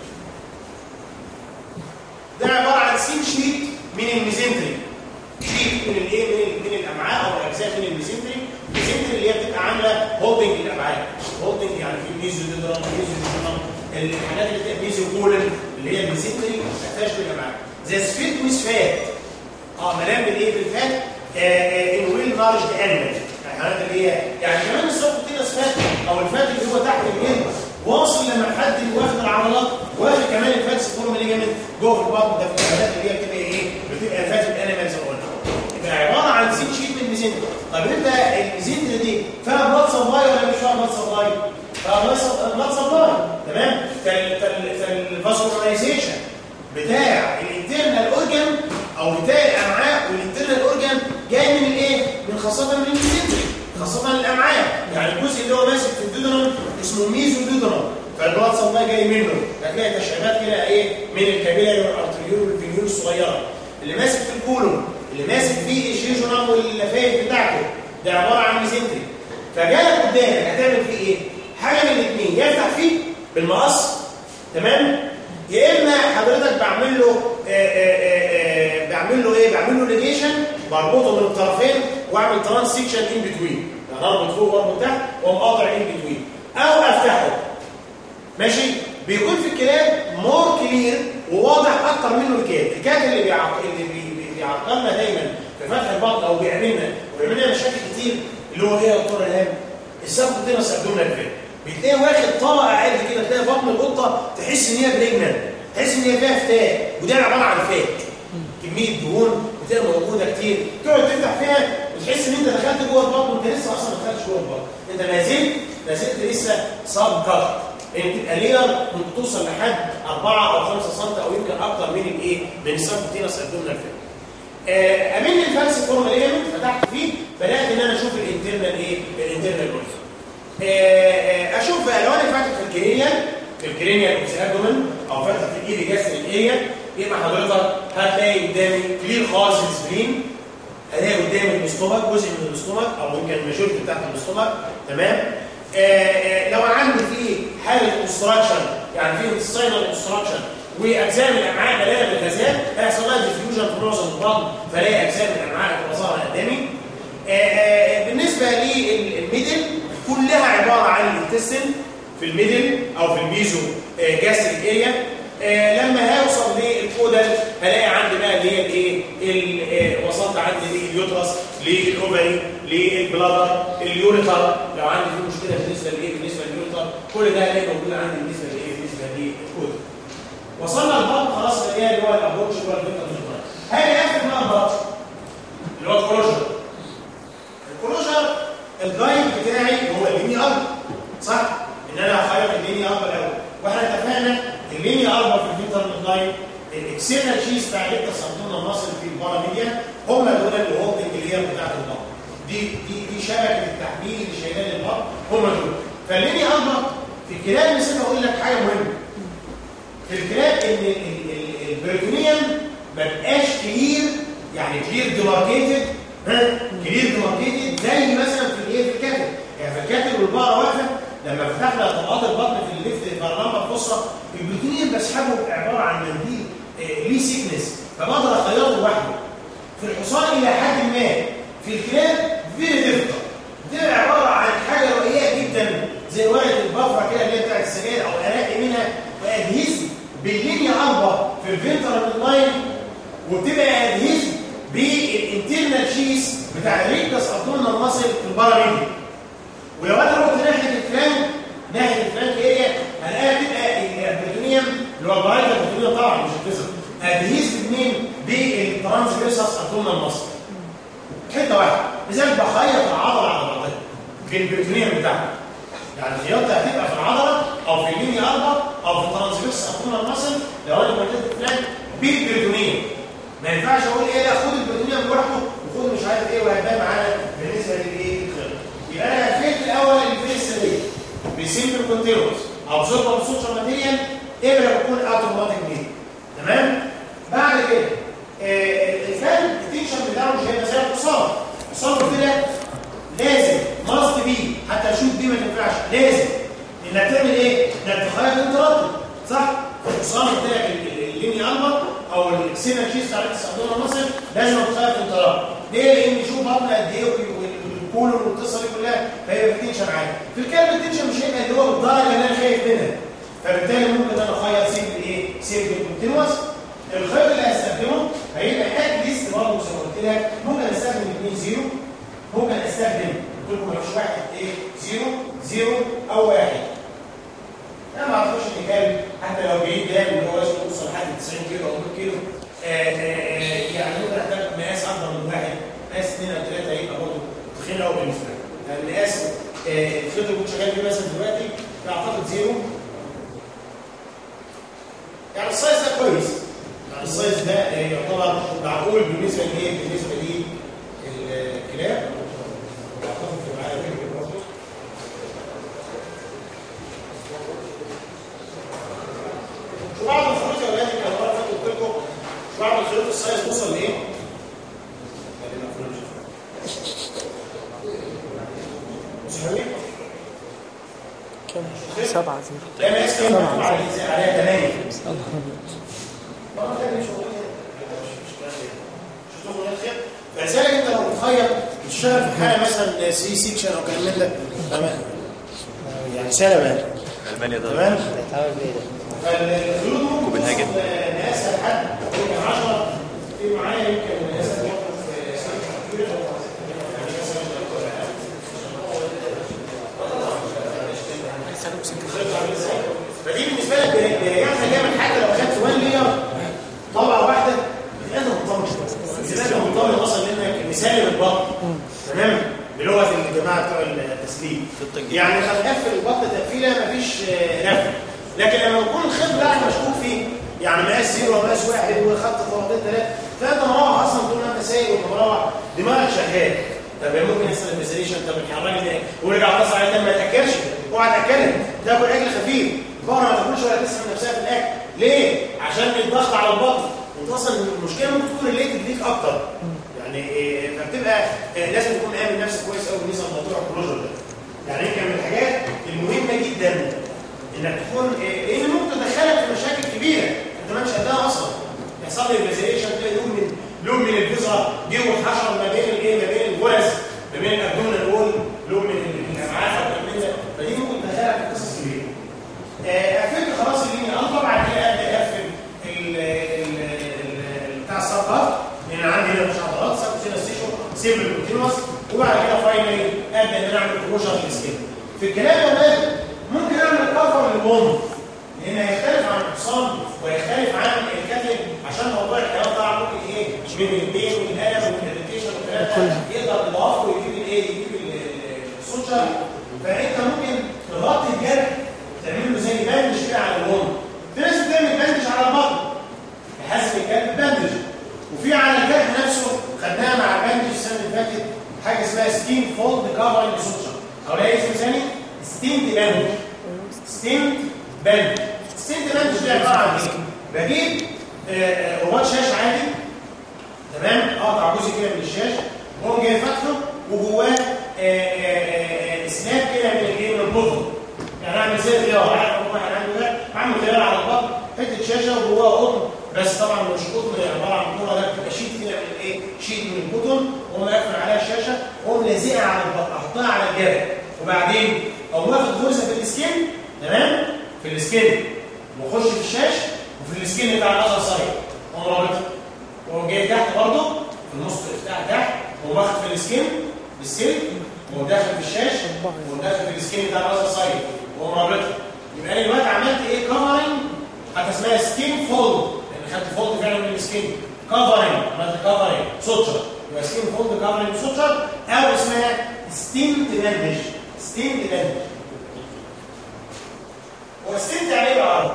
ده عباره عن سين شيت من الميزنتري شيت من الايه من, ال- من الامعاء او اجزاء من الميزنتري الميزنتري اللي هي بتبقى عامله هولدنج للامعاء هولدنج يعني في ميزو ديدرام ميزو ديدرام الحاجات اللي بتبقى ميزو كولن اللي هي الميزنتري اتاش بالامعاء زي سفيت ويز فات اه ملام بالايه بالفات ان ويل نارج انيمال الحيوانات اللي هي يعني كمان السبكوتينس فات او الفات اللي هو تحت الجلد واصل لما حد واخد العضلات واخد كمان الفاتس فورم ليجامنت جوه في البطن ده في الحيوانات اللي هي بتبقى ايه؟ بتبقى فات الانيمالز قلنا يبقى عباره عن سين شيت من الميزنتر طب انت الميزنتر دي فيها بلاد سبلاي ولا مش فيها بلاد سبلاي؟ فيها بلاد سبلاي تمام؟ فالفاسكولايزيشن بتاع الانترنال اورجان او بتاع الامعاء والانترنال اورجان جاي من الايه؟ من خاصه من الميزنتري خاصه الامعاء يعني الجزء اللي هو ماسك في الدودرم اسمه ميزو دودرم فالبلاد سبلاي جاي منه هتلاقي تشعيبات كده ايه من الكابيلاري والارتريول والفينيول الصغيره اللي ماسك في الكولون اللي ماسك فيه الجيجونام واللفايف بتاعته ده عباره عن ميزنتري فجالك قدامك هتعمل فيه ايه؟ حاجه من الاثنين يفتح فيه بالمقص تمام؟ يا اما حضرتك بعمل له آآ آآ آآ بعمل له ايه؟ بعمل له ليجيشن بربطه من الطرفين واعمل ترانسكشن ان بتوين يعني اربط فوق واربط تحت واقوم قاطع ان بتوين او افتحه ماشي بيكون في الكلاب مور كلير وواضح اكتر منه الكاد الكاد اللي بيعق... اللي بي... بي- بيعطلنا دايما في فتح البطن او بيعملنا ويعمل لنا مشاكل كتير اللي هو ايه يا دكتور الهام السبكوتينس ابدومينال فين بتلاقي واخد طبقه عادي كده تلاقي بطن القطه تحس ان هي بريجننت تحس ان هي فيها فتات وده عباره عن فات كميه دهون بتبقى موجوده كتير تقعد تفتح فيها وتحس ان انت دخلت جوه البطن وانت لسه اصلا ما دخلتش جوه البطن انت ما زلت ما زلت لسه صاب كات يعني تبقى لير ممكن توصل لحد 4 او 5 سم او يمكن اكتر من الايه من السبكوتينس ابدومينال فين آه، امين الفالس فورم ليجمنت فتحت فيه بدات ان انا اشوف الانترنال ايه الانترنال اورجن اشوف بقى لو انا فاتح في الكرينيال في الكرينيال اوف ابدومن او فاتح في الايدي جاستريك اريا يبقى حضرتك هتلاقي قدامي كلير خالص السبرين هلاقي قدامي الاستومك جزء من الاستومك او يمكن الماجورتي بتاعت الاستومك تمام آه، آه، لو عندي فيه حاله اوستراكشن يعني فيه انتستينال اوستراكشن واجزاء من الامعاء مليانه بالغازات هيحصل لها ديفيوجن في معظم البطن فلاقي اجزاء من الامعاء تبقى ظاهره قدامي آه، آه، بالنسبه للميدل كلها عباره عن الانتستين في الميدل او في الميزو آه، جاستريك اريا آه، لما هوصل للكودال هلاقي عندي بقى اللي هي الايه ال- آه، وصلت عندي لليوترس للاوفري للبلادر اليوريتر لو عندي في مشكله بالنسبه لايه بالنسبه لليوريتر كل ده هلاقي موجود عندي بالنسبه لايه بالنسبه للكودال وصلنا للبطن خلاص اللي هي اللي هو الابروتش اللي هو الفيتال هاجي اخر بقى البطن اللي هو الكلوجر الكلوجر الجايد بتاعي هو الليني ارب صح ان انا هخيط الليني ارب الاول واحنا اتفقنا الليني ارب في الفيتال لاين الاكسيرنال شيز بتاع اللي تصدمنا مصر في الباراميديا هم دول اللي هولدنج اللي هي بتاعت البطن دي دي دي شبكه التحميل اللي شايلاه البطن هم دول فالليني ارب في الكلام نسيت اقول لك حاجه مهمه في الكلاب ان ال- ال- البريتونيوم ما بقاش كلير يعني كلير ديماركيتد ها كلير ديماركيتد زي مثلا في الايه في الكاتل يعني في الكاتل والبقره واقفه لما فتحنا طبقات البطن في الليفت برلمبه الفصه البريتونيوم بسحبه عباره عن منديل آه، ليه سيكنس فبقدر اخيطه لوحده في الحصان الى حد ما في الكلاب فيري ديفيكالت دي عباره عن حاجه رقيقه جدا زي ورقه البفره كده اللي هي بتاعت السجاير او الاقي منها وادهيز باللينيا اربع في الفنترال لاين وبتبقى ادهيز بالانترنال شيس بتاع الريكتس ابدومينال ماسل في الباراميديا ولو انا رحت ناحيه الفلانك ناحيه الفلانك اريا هلاقيها تبقى البريتونيوم ابدومينال ماسل حته واحده لذلك بخيط العضله على بعضها في البريتونيوم بتاعها يعني الخياطه هتبقى في العضله او في الليني اربا او في الترانسفيرس ابدومينال ماسل لو انا كنت فلان بالبريتونيوم ما ينفعش اقول ايه لا خد البريتونيوم لوحده وخد مش عارف ايه وهيبان معانا بالنسبه للايه الخياطه يبقى انا الفيت الاول الفيس دي بسيمبل كونتينوس او زربه بسوتشر ماتيريال ابره بتكون اوتوماتيك دي تمام بعد كده الانسان التنشن بتاعه مش هيبقى زي الحصان الحصان قلت لك لازم ماست بي حتى اشوف دي ما تنفعش لازم انك تعمل ايه؟ انك تخيط انتراتي صح؟ الحصان قلت لك الليني البر او السينا تشيز بتاع الاستخدام مصر لازم تخيط انتراتي ليه؟ لان شوف بطن قد ايه والكولون والقصه دي كلها فهيبقى في تنشن عالي في الكلام التنشن مش هيبقى اللي هو بالدرجه اللي انا خايف منها فبالتالي ممكن انا اخيط سيمبل ايه؟ سيمبل كونتينوس الخيط اللي هستخدمه هيبقى ات ليست برضه زي ما قلت لك ممكن استخدم 2 0 ممكن استخدم قلت لكم مفيش واحد ايه 0 0 او واحد انا ما اعرفش الكلام حتى لو بعيد ده اللي هو وزنه يوصل لحد 90 كيلو او 100 كيلو آآ آآ يعني ممكن احتاج مقاس اكبر من واحد مقاس اثنين او ثلاثه يبقى برضه تخين قوي بالنسبه لي يعني مقاس الخيط اللي كنت شغال فيه مثلا دلوقتي اعتقد زيرو يعني السايز ده كويس يعني السايز ده يعتبر معقول بالنسبه لايه بالنسبه للكلاب اعتقد في معايا فكره برضه شو بعض الخيوط يا ولاد كان مره فاتت قلت لكم شو بعض الخيوط السايز وصل لايه؟ كم؟ سبعة زيرو ده مقاس كام مكتوب عليه عليها 8 فلذلك انت لو متخيل بتشتغل في حاله مثلا سي سيكشن او كلام من ده تمام يعني سنه بقى المانيا ده تمام بيتعامل بيه ده فالخيوط ممكن كوبنهاجن. توصل نقاسها لحد يمكن 10 في معايا يمكن نقاسها في فدي بالنسبه لك بريحها جامد حتى لو خدت 1 لير طبعه واحده يبقى انت مطمن يبقى انت مطمن اصلا انك مسالم البطن تمام بلغه الجماعه بتوع التسليم يعني هتقفل البطن تقفيله مفيش آه، رفع لكن لما يكون الخيط بتاعك مشكوك فيه يعني مقاس زيرو ومقاس واحد وخدت طبقتين ثلاثه فانت مروح اصلا طول ما انت سايق وانت مروح دماغك شغال طب ممكن يحصل انفستيشن طب الحراج ده ورجع اتصل عليه تاني ما يتاكلش اوعى تاكلها تاكل اكل خفيف البقره ما تاكلش ولا تسمع نفسها في الاكل ليه؟ عشان الضغط على البطن انت اصلا المشكله ممكن تكون ريليتد ليك اكتر يعني إيه، فبتبقى إيه، لازم تكون قايم نفسك كويس قوي بالنسبه لموضوع الكلوجر ده يعني يمكن من الحاجات المهمه جدا انك تكون إيه، لان ممكن تدخلك في مشاكل كبيره انت ما مش قدها اصلا يحصل لي فيزيشن تلاقي لون من لون من الفيزرا جه واتحشر ما بين الايه ما بين الغرز ما بين الابدومينال وول لون من الامعاء او من ده فدي ممكن تدخلك في قصص كبيره آه، قفلت خلاص الليني الفا بعد كده ابدا اقفل ال- ال- ال- بتاع الصفحات لان عندي هنا مش عضلات سبت ستيشن سيبل كونتينوس وبعد كده فاينلي ابدا ان انا اعمل كروشر للسكين في الكلام يا ولاد ممكن اعمل كفر للبوند لان هيختلف عن الحصان ويختلف عن الكاتل عشان موضوع الحيوان طبعا ممكن ايه من البين والالم والاريتيشن والكلام ده يقدر يضاف ويجيب الايه يجيب ال- ال- السوشيال فانت ممكن تغطي الجرح تعمل له زي باندج كده على الوند في ناس بتعمل باندج على البطن بحسب الجرح باندج وفي على الجرح نفسه خدناها مع الباندج السنه اللي فاتت حاجه اسمها ستيم فولد كفرنج سوشيال او لها اسم ثاني ستيم باندج ستيم باندج ستيم باندج ده عباره عن ايه؟ بجيب آه، آه، رباط شاش عادي تمام اقطع جزء كده من الشاش واقوم جاي فاتحه وجواه آه، آه، آه، سناب كده من الايه من البطن يعني اعمل زي خيار عارف واحد عنده ده اعمل خيار على البطن حته شاشه وجواها قطن بس طبعا مش قطن عباره عن كوره ده بتبقى شيت كده من الايه شيت من القطن واقوم اقفل عليها الشاشه واقوم لازقها على البطن احطها على الجرح وبعدين اقوم واخد غرزه في السكين تمام في السكين واخش في الشاش وفي السكين بتاع الاذر سايد واقوم رابطها واقوم جاي تحت برضه في النص بتاع تحت واقوم واخد في السكين بالسلك واقوم داخل في الشاش واقوم داخل في السكين بتاع الاذر سايد واقوم رابطها يبقى انا دلوقتي عملت ايه كفرنج حتى اسمها سكين فولد لان خدت فولد فعلا من السكين كفرنج عملت كفرنج سوتشر يبقى سكين فولد كفرنج سوتشر او اسمها ستيم باندج ستيم باندج هو ستيم يعني ايه بالعربي؟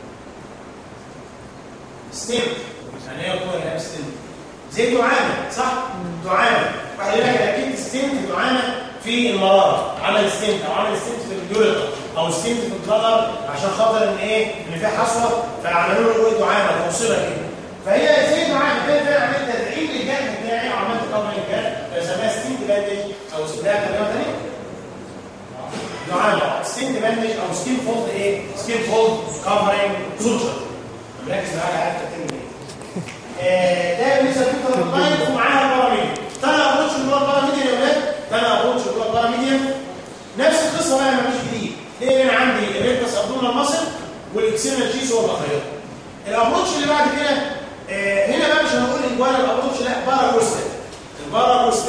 ستيم يعني ايه يقول يعني ستيم زي دعامه صح؟ دعامه واحد يقول لك اكيد ستيم دعامه في المراره عمل ستيم او عمل ستيم في اليوريتر او ستيم في البلادر عشان خاطر ان ايه ان في حصوه فعملوا له ايه دعامه توصيله كده فهي زي دعامه كده فعلا عملت تدعيم للجرح بتاعي وعملت قبل الجرح فسماها ستيم باندج او اسمها كلمه ثانيه دعامه ستيم باندج او ستيم فولد ايه ستيم فولد كفرنج سوتشر ركز معايا عارف تكتب ايه ده بالنسبه للفكره لاين ومعاها الباراميديا تانا ابروتش اللي هو الباراميديا يا ولاد تانا ابروتش اللي هو الباراميديا نفس القصه بقى مفيش جديد ليه انا عندي الريكتس ابدومينال ماسل والاكسيرنال تشيز هو الاخير الابروتش اللي بعد كده آه هنا بقى مش هنقول انجوانا الابروتش لا بارا روستر البارا روستر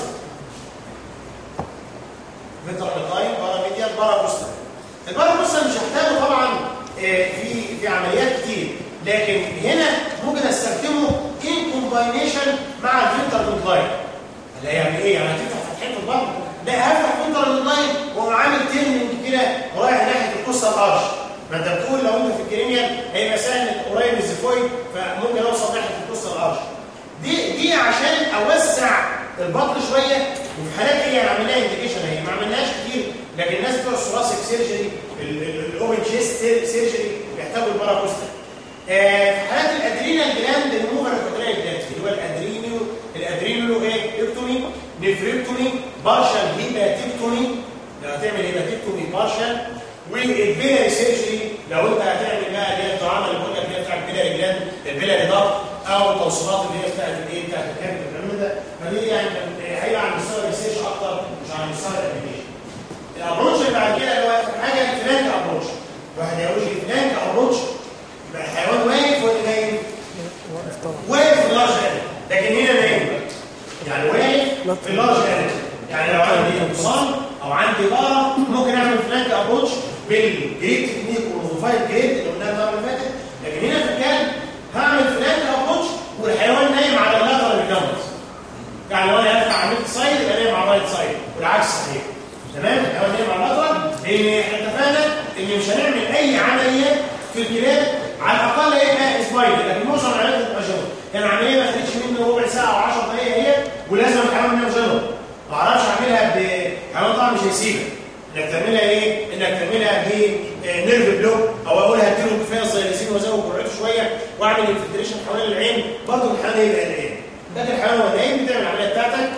فيتر لاين بارا ميديا بارا روستر البارا روستر مش هحتاجه طبعا آه في في عمليات كتير لكن هنا ممكن استخدمه ان كومباينيشن مع الفلتر لاين اللي هيعمل ايه يعني هتفتح فتحين في البطن لا هفتح فلتر لاين واقوم عامل تيرنينج كده ورايح ناحيه القصه الارش ما انت بتقول لو انت في الكرينيال هيبقى سهل قريب من الزيفويد فممكن اوصل ناحيه القصه الارش دي دي عشان اوسع البطن شويه وفي حالات ايه يعني عملناها انديكيشن اهي ما عملناش كتير لكن الناس بتوع الثوراسيك سيرجري الاوبن تشيست سيرجري بيحتاجوا الباراكوستال آه في حالات الادرينال جلاند ريموفر الادرينال جلاند اللي هو الادرينو الادرينو ايه اكتومي نفريكتومي بارشال هيباتيكتومي لو هتعمل هيباتيكتومي بارشال والبيلاري سيرجري لو انت هتعمل بقى اللي هي الطعام اللي بقول لك اللي هي بتاع البيلاري جلاند البيلاري ضغط او التوصيلات اللي هي بتاعت الايه بتاعت الكبد والكلام ده فدي يعني هيبقى على مستوى الريسيرش اكتر مش على مستوى الابلكيشن الابروتش اللي بعد كده اللي هو حاجه الفلانك ابروتش واحد يقول لي فلانك ابروتش يبقى الحيوان واقف ولا نايم؟ واقف طبعا واقف في اللارج انيمال لكن هنا نايم يعني واقف في اللارج انيمال يعني لو عندي حصان او عندي بقره ممكن اعمل فلانك ابروتش بالجريد تكنيك والموديفايد جريد اللي قلناها المره اللي فاتت لكن هنا في الكلب هعمل فلانك ابروتش والحيوان نايم على اللاترال ريكامبس يعني لو انا هفتح على الليفت سايد يبقى نايم على الرايت سايد والعكس صحيح تمام الحيوان نايم على اللاترال لان احنا اتفقنا ان مش هنعمل اي عمليه في الكلاب على الاقل هيبقى اسبوعين لكن معظم العمليات بتبقى جنرال يعني العمليه ما خدتش مني ربع ساعه او 10 دقائق هي ولازم الحيوان ينام جنرال ما اعرفش اعملها بحيوان طبعا مش هيسيبك انك تعملها ايه؟ انك تعملها بنيرف بلوك او اقول هديله كفايه الزيلازين وازود جرعته شويه واعمل انفلتريشن حوالين العين برضه الحيوان هيبقى قلقان لكن الحيوان وهو نايم بتعمل العمليه بتاعتك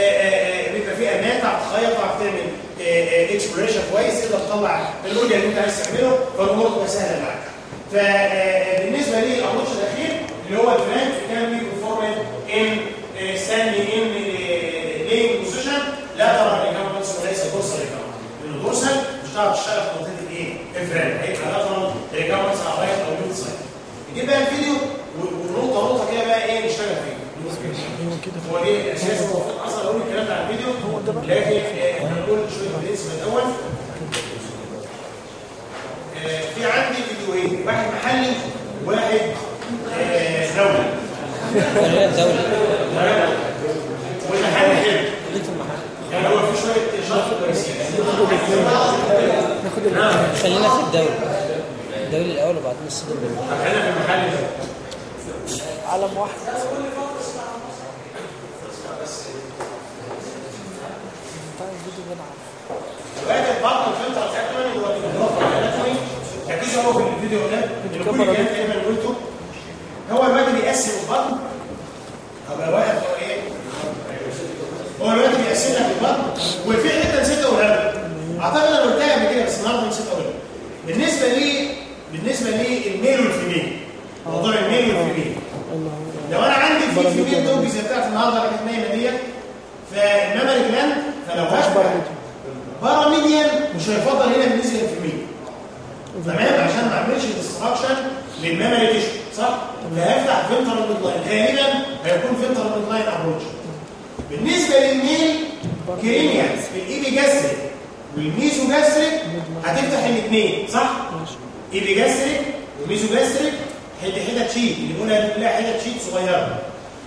بيبقى في امان تعرف تخيط تعرف تعمل اكسبريشن كويس تقدر تطلع الاورجن اللي انت عايز تعمله فالامور تبقى سهله معاك. فبالنسبه لي الابروتش الاخير اللي هو الفرانك كان بي بيرفورمنت ان ستاندي ان لينج بوزيشن لا ترى ريكامبنس وليس دورسال ريكامبنس لان الدورسال مش هتعرف تشتغل في منطقه الايه؟ الفرانك هيبقى لاترال ريكامبنس على رايت او ليفت سايد. نجيب بقى الفيديو ونقطه نقطه كده بقى ايه نشتغل فيه. ايوه كده هو ليه اساس هو المفروض اصلا اقول الكلام ده على الفيديو لكن احنا هنقول شويه برنسبل الاول آه، في عندي فيديوهين واحد محلي وواحد آه، دولي خلينا في دولي والمحلي حلو ليك في المحل يعني هو في شويه شرط كويسين ناخد ال- نعم خلينا في الدولي الدولي الاول وبعدين الصدر طب خلينا في المحلي ده علم واحد بتاع الفيديو بنعرف دلوقتي البطن الفلتر الاكمل هو الانضافه الاناتومي ركزوا هو في الفيديو ده اللي كل الكاميرا كلام دي. تقريبا قلته هو الواد بيقسم البطن هبقى واقف هو ايه هو الواد بيقسم لك البطن وفي حته نسيت اقولها لك اعتقد انا قلتها قبل كده بس النهارده نسيت اقولها بالنسبه لي بالنسبه لي الميل والفيميل موضوع الميل والفيميل الله لو انا عندي في براميديا. فيميل دوجي زي بتاعت النهارده اللي كانت نايمه ديت فالميموري جلاند فلو هفتح باراميديان مش هيفضل هنا بالنسبه للفيميل تمام عشان ما اعملش ديستراكشن للميموري تيشو صح فهفتح فلتر ميد لاين غالبا هيكون فلتر ميد لاين ابروتش بالنسبه للميل كرينيال في الايبي جاستريك والميزو جاستريك هتفتح الاثنين صح ماشي ايبي جاستريك وميزو جاستريك حته حته شيت اللي بيقولها دي كلها حته شيت صغيره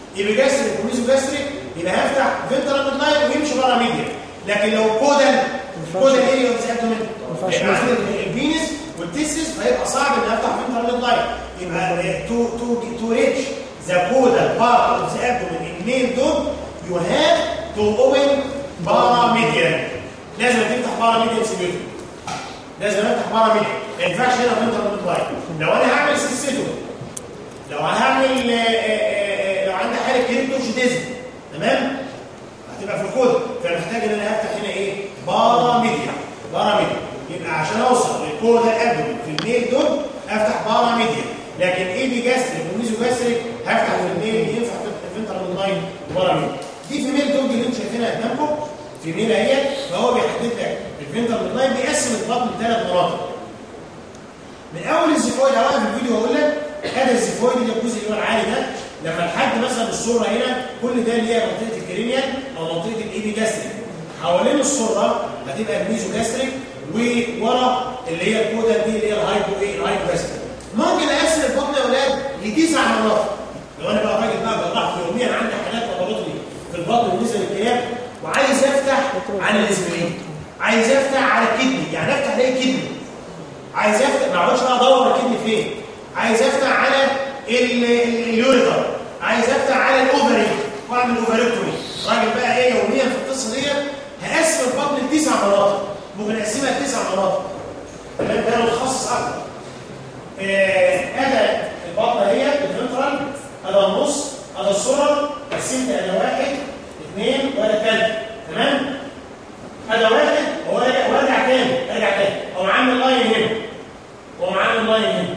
يبقى جاستريك وميزو جاستريك يبقى هفتح فينترال ميد لاين ويمشي بره ميديا لكن لو كودال كودال اريا اوف ذا ابدومين ينفعش هيبقى عندي الفينس والتيسس فهيبقى صعب ان افتح فينترال ميد لاين يبقى تو تو تو ريتش ذا كودال بارت اوف ذا ابدومين ان ميل دوج يو هاف تو اوبن بارا ميديا لازم تفتح بارا ميديا سيبيوتو لازم افتح بارا ميديا ما ينفعش هنا فينترال ميد لاين لو انا هعمل سيستو لو هعمل آه، آه، آه، لو عندي حاله كريبتوشيتيزم تمام هتبقى في الكود فمحتاج ان انا افتح هنا ايه بارا ميديا بارا ميديا يبقى عشان اوصل للكود الابدومين في الميل دول افتح بارا ميديا لكن ايه بي جاستريك وميزو جاستريك هفتح في الميل ينفع فينترال لاين وبارا ميديا دي في ميل دوج اللي انتم شايفينها قدامكم في ميل اهي فهو بيحدد لك الفينترال لاين بيقسم البطن لثلاث مناطق من اول الزيفويد اوقف الفيديو واقول لك هذا الزيفويد اللي هو الجزء اللي هو العالي ده لما لحد مثلا الصوره هنا كل ده اللي هي منطقه الكرينيال او منطقه الايبي جاستريك حوالين الصوره هتبقى الميزو جاستريك وورا اللي هي الكودا دي اللي هي الهايبو ايه الهايبو جاستريك ممكن اقسم البطن يا اولاد لتسع مناطق لو انا بقى راجل بقى جراح يوميا عندي حالات لابوراتوري في البطن بالنسبه للكلاب وعايز افتح على الاسبرين عايز افتح على الكدني يعني افتح الاقي كدني عايز افتح ما اقعدش بقى ادور الكدني فين عايز افتح على ال- ال- اليوريتر عايز افتح على الاوفري واعمل اوفريكتومي راجل بقى ايه يوميا في القصه ديت هقسم البطن لتسع مناطق ممكن اقسمها لتسع مناطق تمام ده متخصص اكتر آه، ادى البطن هي الفنترال ادى النص ادى السرر قسمت ادى واحد اثنين وادى ثالث تمام ادى واحد وراجع وارجع تاني ارجع تاني هو عامل لاين هنا هو عامل لاين هنا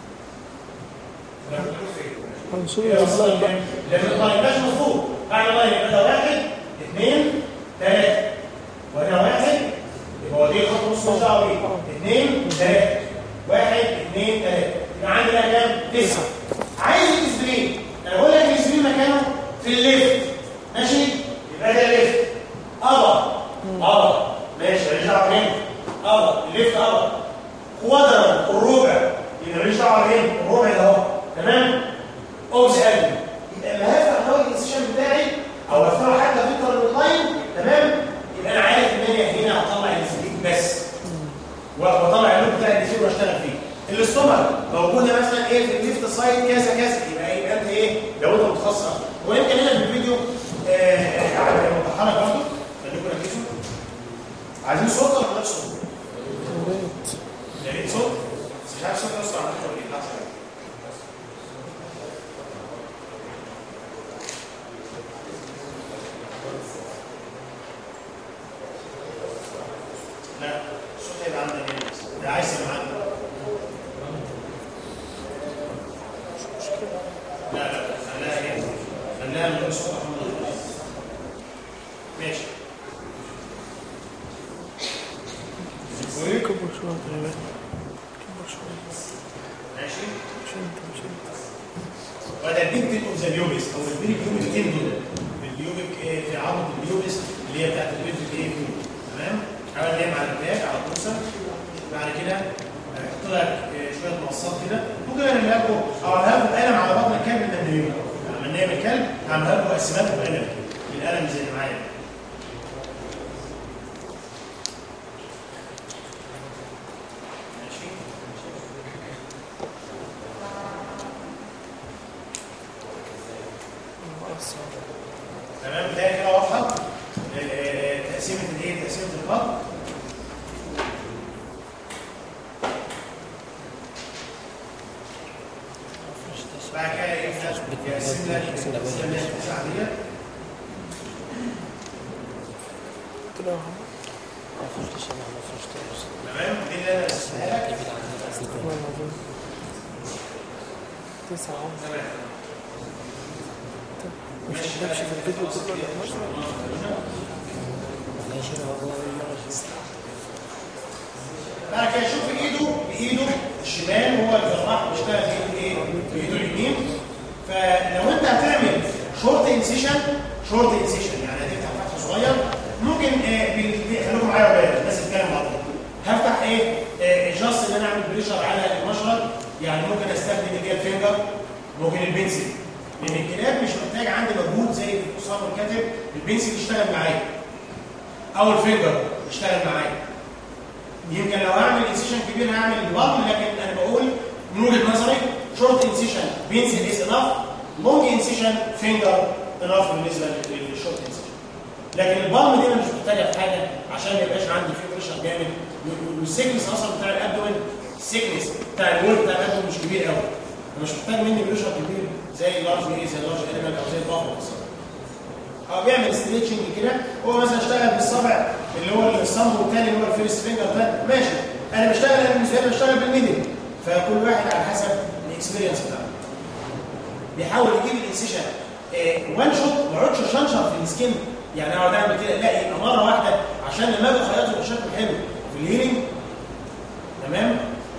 هنشيل اللاين بقى لكن اللاين مش مفروض اعمل لاين ادى واحد اثنين ثلاثه وادى واحد يبقى هو دي خط نص مش دعوه بيه اثنين ثلاثه واحد اثنين ثلاثه يبقى عندي بقى كام؟ تسعه عايز الاسبرين انا بقول لك الاسبرين مكانه في الليفت ماشي؟ يبقى ده ليفت ابر ابر ماشي ماليش دعوه هنا ابر الليفت ابر كوادرا الربع يبقى ماليش دعوه هنا الربع ده اهو تمام؟ اوبس قلبي يبقى لما هفتح هو الانسيشن بتاعي او افتحه حتى فيكتور لاين تمام؟ يبقى انا عارف ان انا هنا هطلع الاسبرين بس واطلع اللوب بتاع الديسير واشتغل فيه الاستومر موجوده مثلا ايه في الليفت سايد كذا كذا يبقى يبقى انت ايه لو انت متخصص أكتر. ويمكن هنا في الفيديو آه متحرك برضه خليكم ركزوا عايزين صوت ولا مالكش صوت؟ يا ريت يا ريت صوت بس مش عارف صوت يوصل على الفيديو ولا ايه لحظه كده. لا الصوت هيبقى عندنا هنا بس. ده عايز يبقى عندنا لا لا خليها هنا خليها من غير صوت محمد الله. ماشي كبر شوية يا ريت كبر شوية ماشي مش انت مش انت وده البيج اوف ذا اليوبس او البيج يوبس دول اليوبك آه، في عضله اليوبس اللي هي بتاعت البيج ايه تمام حاول نعمل على الباك على الكوسه بعد كده احط لك آه، شويه مقصات كده ممكن اعملها لكم او اعملها لكم قلم على بطن الكلب اللي بنعمله عملناها بالكلب هعملها لكم اقسمها لكم بقلم بالقلم زي اللي معايا ماشي مقصر تمام ده كده واضحه آه، تقسيمه الايه تقسيمه الخط بعد كده يبدا يقسم لك يقسم لك التسعه ديت كده اهو تمام دي اللي انا قسمها لك والله العظيم تسعة اهو تمام مش هتمشي في الفيديو كله ولا ماشي بعد كده شوف ايده بايده الشمال هو الجراح بيشتغل بايده ايه؟ بايده اليمين فلو انت هتعمل شورت انسيشن شورت انسيشن يعني هتفتح فتح صغير ممكن آه بال- خليكم معايا يا ولاد الناس بتتكلم مع بعض هفتح ايه؟ آه جاست ان انا اعمل بريشر على المشرط يعني ممكن استخدم اللي هي الفينجر ممكن البنسل لان الكلاب مش محتاج عندي مجهود زي في القصار والكاتب البنسل يشتغل معايا او الفينجر يشتغل معايا يمكن لو هعمل انسيشن كبير هعمل البطن لكن انا بقول من وجهه نظري شورت انسيشن بنسل از انف لونج انسيشن فينجر انف بالنسبه للشورت انسيشن لكن البالم دي انا مش محتاجها في حاجه عشان ما يبقاش عندي فيه بريشر جامد والسيكنس اصلا بتاع الابدومن السيكنس بتاع الوول بتاع الابدومن مش كبير قوي مش محتاج مني بريشر كبير زي اللارج ايه زي اللارج انيمال او زي البافر مثلا او بيعمل ستريتشنج كده هو مثلا اشتغل بالصبع اللي هو الصمب والتاني اللي هو الفيرست فينجر ده ماشي انا بشتغل انا بالنسبه لي بشتغل بالميدل فكل واحد على حسب الاكسبيرينس بتاعه بيحاول يجيب الانسيشن وان شوت ما اقعدش شنشر في السكين يعني اقعد اعمل كده لا يبقى مره واحده عشان لما اجي اخيطه يبقى شكله حلو في الهيلينج تمام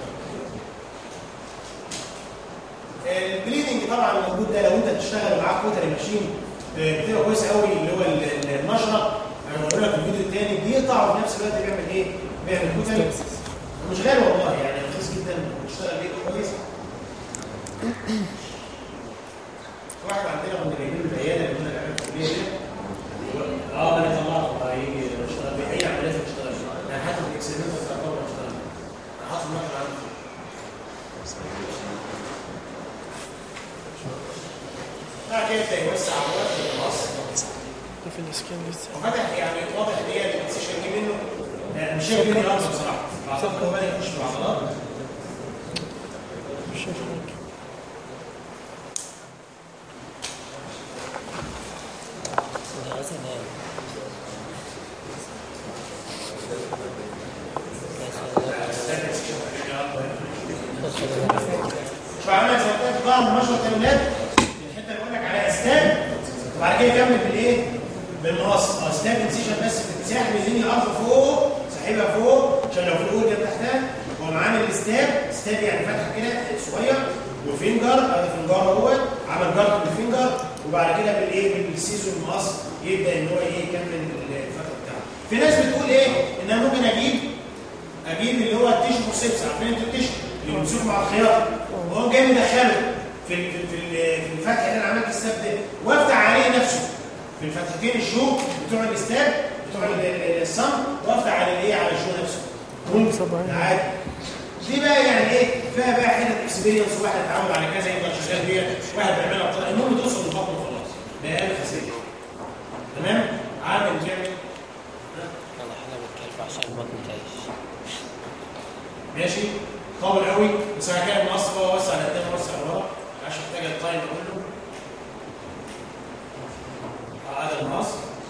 البليدنج طبعا الموجود ده لو انت بتشتغل معاك كوتري ماشين آه، بتبقى كويسه قوي اللي هو ال- ال- النشره انا بقول لك في الفيديو الثاني بيقطع وفي نفس الوقت بيعمل ايه؟ بيعمل كوتري مش غالي والله يعني رخيص جدا بتشتغل بيه كويس واحد عندنا كنا جايبين له العياده اللي كنا بنعمل في الكليه دي اه انا طلعته هيجي يشتغل بيه اي عمليات بيشتغل بيه انا حاطط الاكسبيرمنت بتاع طبعا بشتغل بيه انا حاطط المكنه عندي بعد كده تلاقي يوسع عضلات الراس ده في السكين لسه وفتح يعني واضح ان هي الاكسشن دي منه آه، مش شايف مني ارض بصراحه اعتقد هو بدا يخش في العضلات مش شايف حاجة ده غسل نايم فعمل زي ما قلت لك ظهر مشرط تمرينات الحته اللي بقول لك على اسنان وبعد كده يكمل بالايه؟ بالمقص اه اسنان انسيشن بس بتساحب اللينيا ارض فوق ساحبها فوق عشان لو في الاورجن تحتها هو عامل الستاب ستاب يعني فتحه كده صغير وفينجر ادي فينجر اهوت عمل جارد بالفينجر وبعد كده بالايه بالسيزون المقص يبدا ان هو ايه يكمل الفتح بتاعه في ناس بتقول ايه ان انا ممكن اجيب اجيب اللي هو التيشو فورسيبس عارفين انتوا التيشو اللي بيمسكوا مع الخياطه وهو جاي مدخله في ال- في ال- في ال- في الفتح اللي انا عملت الستاب ده وافتح عليه نفسه في الفتحتين الشو بتوع الاستاب بتوع ال- ال- الصم وافتح على الايه على الشو نفسه ممكن طبعاً. عادي دي بقى يعني ايه فيها بقى حته اكسبيرينس واحد اتعود على كذا يفضل شغال بيها واحد بيعملها بطريقه المهم توصل للبطن وخلاص بأقل خسائر تمام عامل بيعمل والله حاجه بالكلب عشان البطن تعيش ماشي طول قوي بس انا كده المقص بقى وسع لقدام وسع لورا عشان محتاج التايم ده كله هذا المقص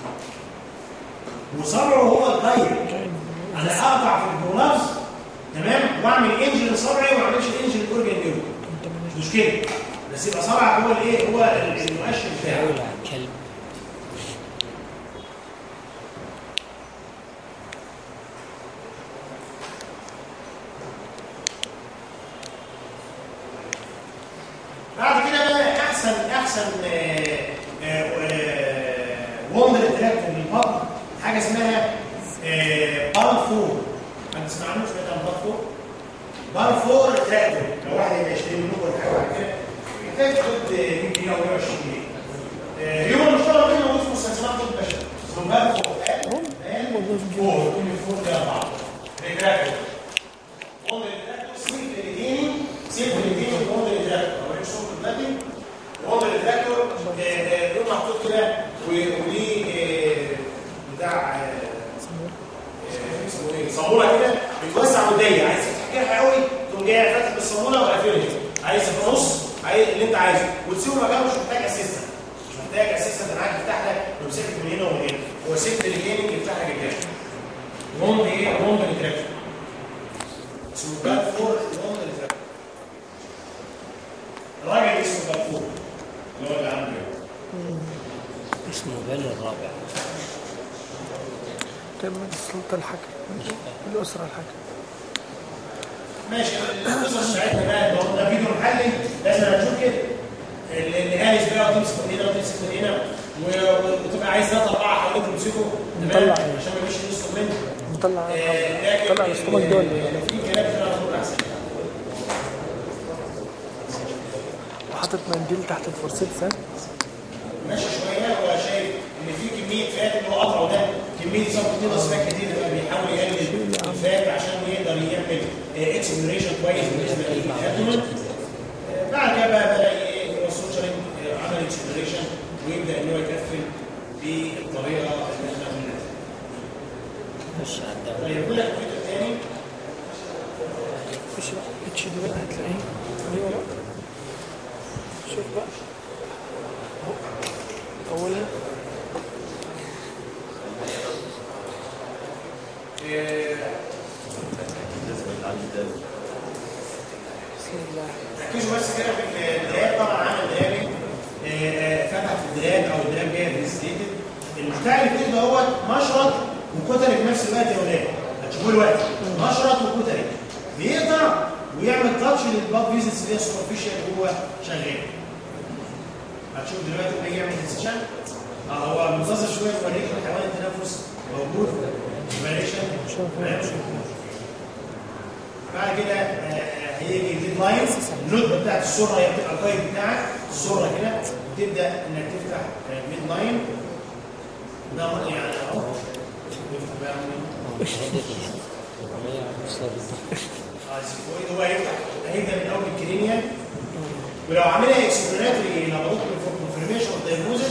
وصبعه هو الدايركت انا اقطع في الجلافز تمام واعمل انجل لصبعي وما اعملش انجل الاورجن نيرو مش كده بس يبقى صبعك هو الايه هو المؤشر بتاعه يقول على الكلب بعد كده بقى احسن احسن وندر تراك للبطن حاجه اسمها بالفور ما تسمعنوش سمعت عن بالفور بالفور تراكتور لو واحد يبقى يشتري منه ولا حاجه بعد كده محتاج تاخد 100 جنيه او 120 جنيه آه، اليوم المشترك بينه موجود في مستلزمات طب البشر اسمه بالفور فور كل فور ده اربعه تراكتور وندر تراكتور سيلف ليديني سيلف ليديني وندر تراكتور اوريك صوره دلوقتي وندر تراكتور له محطوط كده و- وليه آه، بتاع آه، آه، اسمه ايه صاموله كده بتوسع وتضيق عايز تفتحها قوي تقوم جاي فاتح بالصاموله وقافلها عايز في النص عايز اللي انت عايزه وتسيبه مكانه مش محتاج اسيستنت مش محتاج اسيستنت انا عارف يفتح لك ويمسكك من هنا ومن هنا هو سيفت الجيمنج يفتح لك الجهاز موند ايه موند تراكتور اسمه باد فور موند تراكتور راجل اسمه باد فور اللي هو اللي عنده اسمه بال الرابع كلمة السلطة الحكم الأسرة الحكم ماشي القصص بتاعتنا بقى لو ده فيديو محلي لازم هنشوف كده اللي اللي هانس بقى وتمسك من هنا وتمسك من هنا و- وتبقى عايز ثلاث اربعه حواليك تمسكه تمام نطلع. عشان ما يبقاش يوصل منه نطلع آه، لكن نطلع الاستومك ده ولا ايه؟ في كلام كده على طول احسن وحاطط منديل تحت الفورسيبس ها كميه سبكوتينوس فات كتير يبقى بيحاول يقلل الفات عشان يقدر يعمل اكسبلوريشن كويس بالنسبه للابدومن آه، بعد كده بقى بدا ايه هو السوشيالينج عمل اكسبلوريشن ويبدا ان هو يكفل بالطريقه اللي احنا قلنا خش على الدم طيب يقول لك الفكره الثاني خش بقى اتش دي بقى هتلاقيه ايوه بقى شوف بقى اهو اولها بسم الله ركزوا بس كده في الدراب طبعا عمل درابي فتح في الدراب او الدراب جاي ريستيتد المفتاح اللي في ايده دوت مشرط وكتري في نفس الوقت يا ولاد هتشوفوه دلوقتي مشرط وكتري بيقطع ويعمل تاتش للبلاد فيزيتس اللي هي سوبرفيشال وهو شغال هتشوف دلوقتي لما يجي يعمل سيشن اه هو منتظر شويه يوريك حيوان التنفس موجود فاريشن بعد كده آه، هيجي ديد لاينز النوت بتاعت السره هي بتبقى القايد بتاعك السره كده تبدا انك تفتح ميد لاين ده مر- يعني اهو تفتح بقى من- آه، السيفويد هو هيفتح هيبدا من اول الكرينيال ولو عاملها اكسبلوراتوري لابوت كونفرميشن اوف دايجنوزس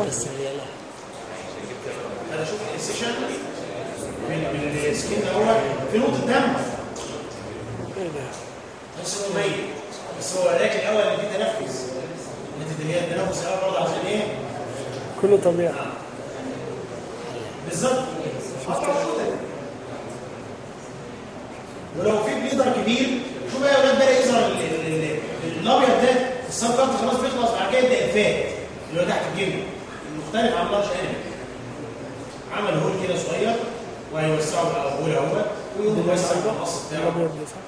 انا شفت السيشن من من السكين دوت في نقطه دم ايه ده بس هو ميت بس هو الراجل الاول اللي فيه تنفس انت اللي هي التنفس الاول برضه عشان ايه؟ كله طبيعي بالظبط ولو في بليدر كبير شوف بقى يا اولاد بدا يظهر ال- ال- ال- الابيض ده السب كارت خلاص بيخلص بعد كده يبدا الفات اللي هو تحت الجلد المختلف عن لارج انمي عمل هول كده صغير وهيوسعه بقى هول اهو ويقوم يوسع القص بتاعه الابيض ده صح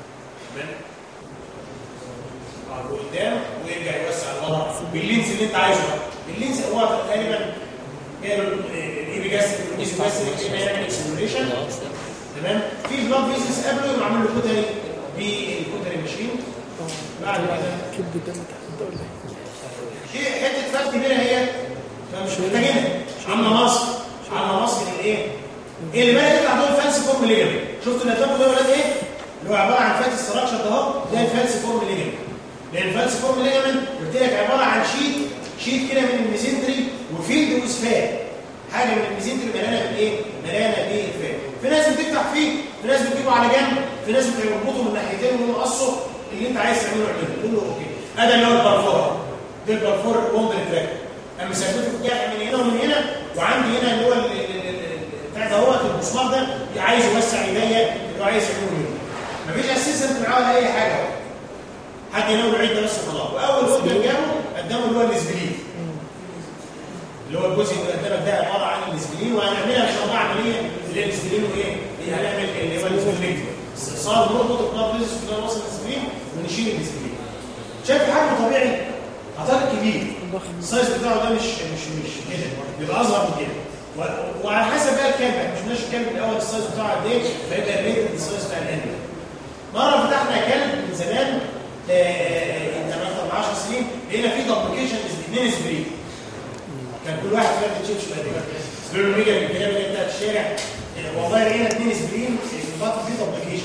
آه، لقدام ويرجع يوسع لورا باللينس اللي انت عايزه بقى اللينس هو تقريبا جايب الاي بي جاس الايزي جاس اللي يعمل اكسبلوريشن تمام في بلاد فيزيس قبله يقوم عامل له كوتري بالكوتري ماشين بعد كده كبد الدم تحت ده ولا ايه؟ في حته فات كبيره هي فمش محتاجينها عامله ماسك عامله ماسك للايه؟ ايه اللي بقى يطلع دول فانسي فورم ليجمنت شفتوا النتاج ده ولاد ايه؟ اللي هو عباره عن فات استراكشر ده اهو ده الفانسي فورم ليجمنت لان الفانسي فورم ليجمنت قلت لك عباره عن شيت شيت كده من الميزنتري وفيلد وسفات حاجه من الميزنتري مليانه بالايه؟ مليانه بالفات في ناس بتفتح فيه في ناس بتجيبه على جنب في ناس بتربطه من ناحيتين ويقوم قصه اللي انت عايز تعمله اعمله قول له اوكي هذا اللي هو البرفور ده البرفور بوند تراك اما ثبته جاي من هنا ومن هنا وعندي هنا اللي هو ال- ال- ال- ال- بتاع دوت المسمار ده عايز يوسع ايديا اللي هو عايز يعمله هنا مفيش اسيستنت معاه ولا اي حاجه حد يناول العيد ده بس خلاص واول وجه جابه قدامه اللي هو الاسبلين اللي هو الجزء اللي قدامك ده عباره عن الاسبلين وهنعملها ان شاء الله عمليه اللي هي الاسبلين وايه؟ اللي هنعمل اللي هو الاسبلين استئصال نربط البلاد فيزيس في وصل الاسبلين ونشيل الاسبلين شايف حجمه طبيعي اعتقد كبير السايز بتاعه ده مش مش مش كده بيبقى اصغر من كده و- وعلى حسب بقى الكلب احنا مش ماشي الكلب الاول السايز بتاعه قد ايه فيبقى الريتد السايز بتاع الانيمال مره فتحنا كلب من زمان آه، آه، آه، من 10 سنين لقينا في دبليكيشن اثنين سبرين كان كل واحد فاهم تشيبس قد ايه سبرين ميجا من الكلاب اللي بتاعت الشارع آه، والله لقينا اثنين سبرين البطن فيه دبليكيشن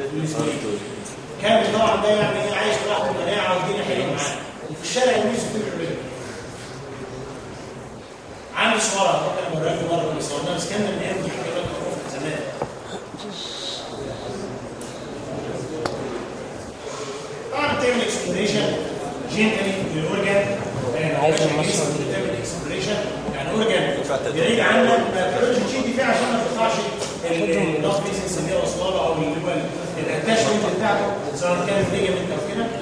كان طبعا ده يعني ايه عايش براحته مناعه والدنيا حلوه معاه وفي الشارع الناس بتعمل كده عندي صورة ممكن اوريها لكم مره من صورنا بس كان من ايام الحاجات معروفه زمان طبعا بتعمل اكسبلوريشن جينتالي للاورجان عايز المصنع. بتعمل اكسبلوريشن يعني اورجان بعيد عنك ما تقدرش تشيل فيه عشان ما تقطعش النوت بيزنس اللي هي واصله له او اللي هو الاتاشمنت بتاعته سواء كان ليجمنت او كده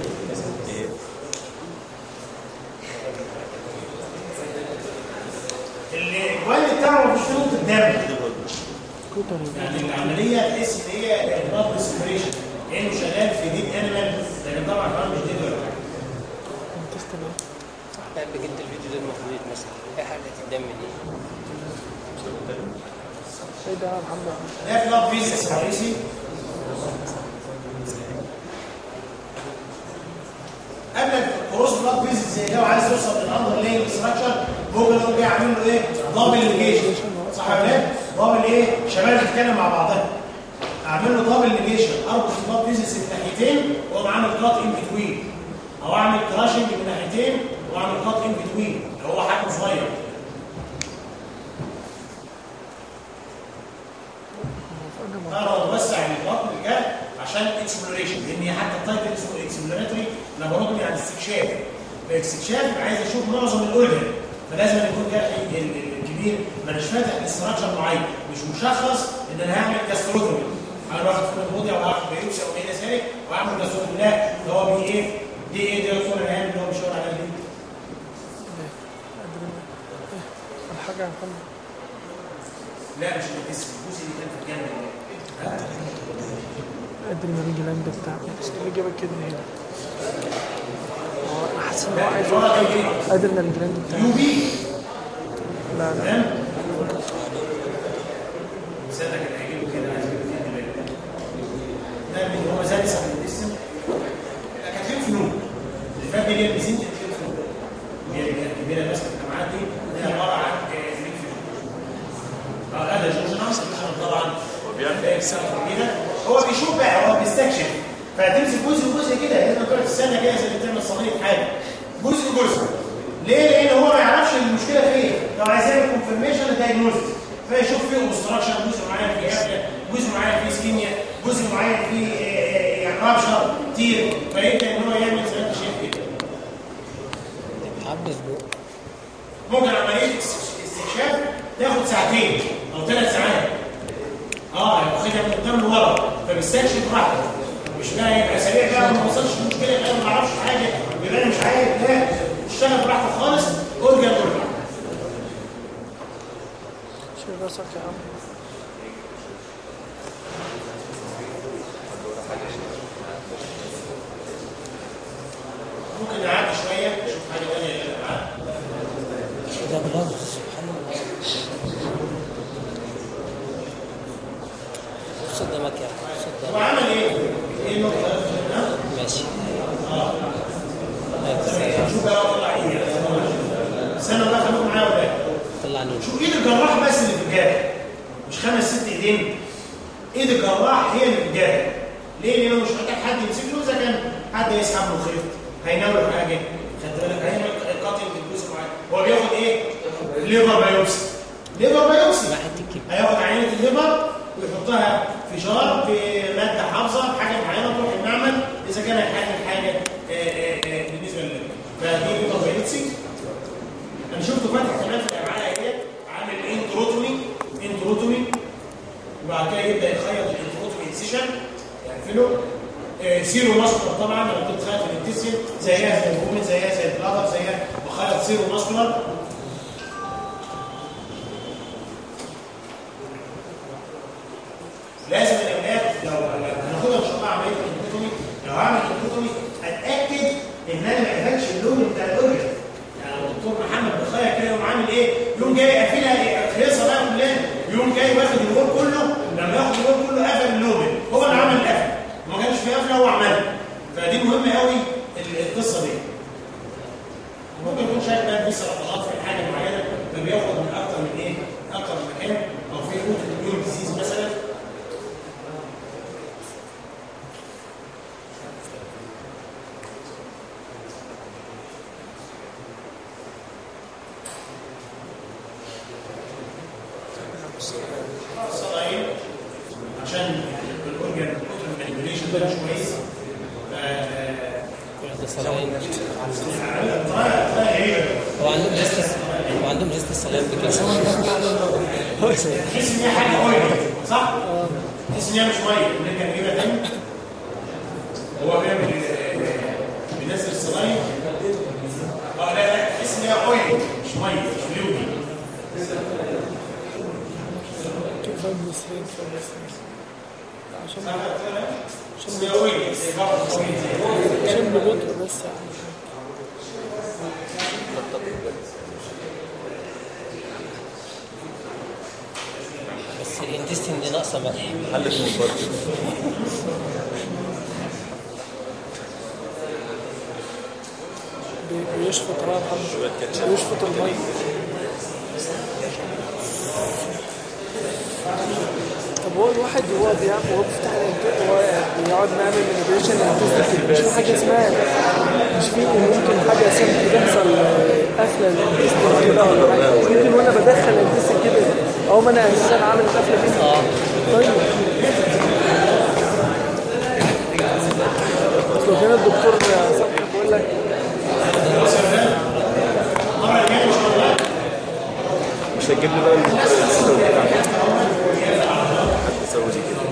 الجوال بتاعه مفيش فيه نقطه دم كوتر يعني العمليه تحس ان هي بلاد سيبريشن كانه شغال في ديد انيمال لكن طبعا كمان مش ديد ولا حاجه تستمع لا بجد الفيديو ده المفروض يتمسح ايه حلقة الدم دي ايه ده يا محمد ده بلاد فيزيس رئيسي قبل كروس بلاد فيزيس زي ده وعايز يوصل للاندر لاين ستراكشر هو لو جاي عامل له ايه؟ دبل ليجيشن صح ولا لا؟ دبل ايه شمال بتتكلم مع بعضها اعمل له دبل نيجيشن اربط البلاد فيزلز الناحيتين واقوم عامل كات ان بتوين او اعمل كراشنج من ناحيتين واعمل كات ان بتوين لو هو حجمه صغير اقدر اوسع البطن الجهل عشان اكسبلوريشن لان هي حتى التايتل اسمه اكسبلوراتوري لابوراتوري عن استكشاف فاكستكشاف يبقى عايز اشوف معظم الاورجن فلازم يكون جرحي ال- ال- الكبير ما اناش فاتح استراكشر معين مش مشخص ان انا هعمل جاستروتومي انا باخد فول بودي او هاخد بيوبسي او ما الى ذلك واعمل جاستروتومي لا ده هو بي ايه دي ايه دي دكتور انا اللي هو بيشاور على دي الحاجة يا محمد لا مش الجسم الجزء اللي كان في الجنب ادرينالين جلاند بتاعك بس اللي جابك كده هنا هو انا حاسس ان هو عايز لا هو كان ايه ادرينالين جلاند بتاعك يو بي لا لا تمام سنة كان هيجيبه كده عايز يجيبه كده بالك. ده من هو زاد يسحب من الجسم كانت ليه فنون اللي فات دي اللي هي البيزين كانت ليه فنون اللي هي الكبيره ماسكه الجامعات دي هي عباره عن آه، ليه فنون اه لا ده جورج ناصر جورج طبعا بيعمل سنه كبيره هو بيشوف بقى هو بيستكشف فتمسك جزء وجزء كده لازم تقعد تستنى كده زي اللي بتعمل صينيه حاجه جزء جزء ليه؟ لان هو ما يعرفش المشكله فين لو عايز يعمل كونفرميشن دايجنوستس فيشوف فيه اوبستراكشن جزء معين فيه قفله جزء معين فيه سكيميا جزء معين فيه آه، آه، يعني رابشر تير فيبدا ان هو يعمل زي ما انت شايف كده حبس بقى ممكن عمليه استكشاف تاخد ساعتين او ثلاث ساعات اه يبقى واخدها من قدام لورا فبيستكشف براحته مش بقى يبقى سريع بقى وما وصلش المشكله يبقى انا ما اعرفش حاجه يبقى انا مش عارف لا اشتغل براحته خالص اورجن اورجن شيل راسك يا عم ممكن نعدي شويه نشوف حاجه ثانيه يا جماعه ده بلغز سبحان الله صدمك يا أخي، هو صدمك عمل ايه؟ ايه النقطه ها؟ ماشي اه اه شوف بقى طلع ايه استنوا بقى خليكم معايا ولا طلع نور شوف ايد الجراح بس اللي في الجبهه مش خمس ست ايدين ايد الجراح هي اللي في الجبهه ليه؟ لانه مش محتاج حد يمسك له اذا كان حد يسحب له خيط هيناول حاجه خدت بالك هيعمل قاتل بالجزء معين هو بياخد ايه؟ ليفر بايوبسي ليفر بايوبسي ما حد يكتب هياخد عينه الليفر ويحطها في شراب في ماده حافظه بحاجه معينه تروح المعمل اذا كان هيحلل حاجه آه، آه، آه، بالنسبه للليفر فدي ليفر بايوبسي انا شفته فاتح كمان في الامعاء اهي عامل انتروتومي انتروتومي وبعد كده يبدا يخيط الانتروتومي انسيشن يقفله آه، سيرو ماسكولار طبعا لما كنت خايف الانتسين زيها زي البومن زيها زي البلادر زيها بخيط سيرو ماسكولار لازم الاولاد لو هناخدها ان شاء الله عمليه الانتروتومي لو هعمل انتروتومي اتاكد ان انا ما اقفلش اللون بتاع الاورجن يعني الدكتور محمد بخير كده يقوم عامل ايه؟ يقوم جاي قافلها خلصها بقى فلان يقوم جاي واخد اللون كله لما ياخد اللون كله قفل اللون هو اللي عمل القفل ما كانش في قفله هو عملها فدي مهمه قوي ال- القصه دي ممكن يكون شايف بقى في سرطانات في حاجه معينه فبياخد من اكتر من ايه؟ اكتر من مكان او في روت اليوم ديزيز مثلا صلاين عشان الاورجن كتر المانيبيوليشن ده مش كويس ده صلاين طريقه طريقه غريبه هو عندهم جست هو عندهم جست السلام دي كده تحس ان هي حاجه اويل صح؟ تحس ان هي مش ميه نرجع نجيبها تاني هو بيعمل آه، بينزل الصلاين اه لا لا تحس ان هي اويل مش ميه مش فلويد كيف المصريين في المصريين عشان صح ولا لا؟ تحس ان هي اويل زي بعض الطويل زي عشان ببطء بس يعني بس الانتستين دي ناقصه بقى حلت من برضه بي- بيشفط اه محمد بيشفط المية هو الواحد وهو بيعمل وهو بيفتح الانترنت هو بيقعد نعمل مانيبيوليشن مش في حاجه اسمها مش في ممكن حاجه اساسا بتحصل قفله للانتست كده ولا حاجه ممكن وانا بدخل الانتست كده او ما انا اساسا عامل القفله دي طيب اصل كان الدكتور صبحي بيقول لك مش هتجيب لي بقى الستة بتاعك هتسوي دي كده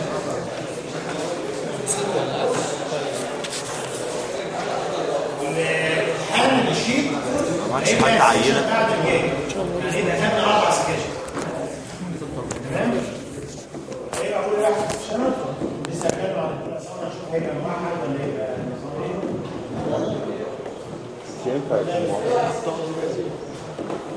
حل الشيت ما عادش حد عينة بعد الجاي يعني احنا خدنا اربع سكاشن تمام ايه اقول واحد في السنه لسه هنتكلم عن الدكتور اسامه نشوف هيبقى معاه حد ولا هيبقى مش ينفع يكون واحد.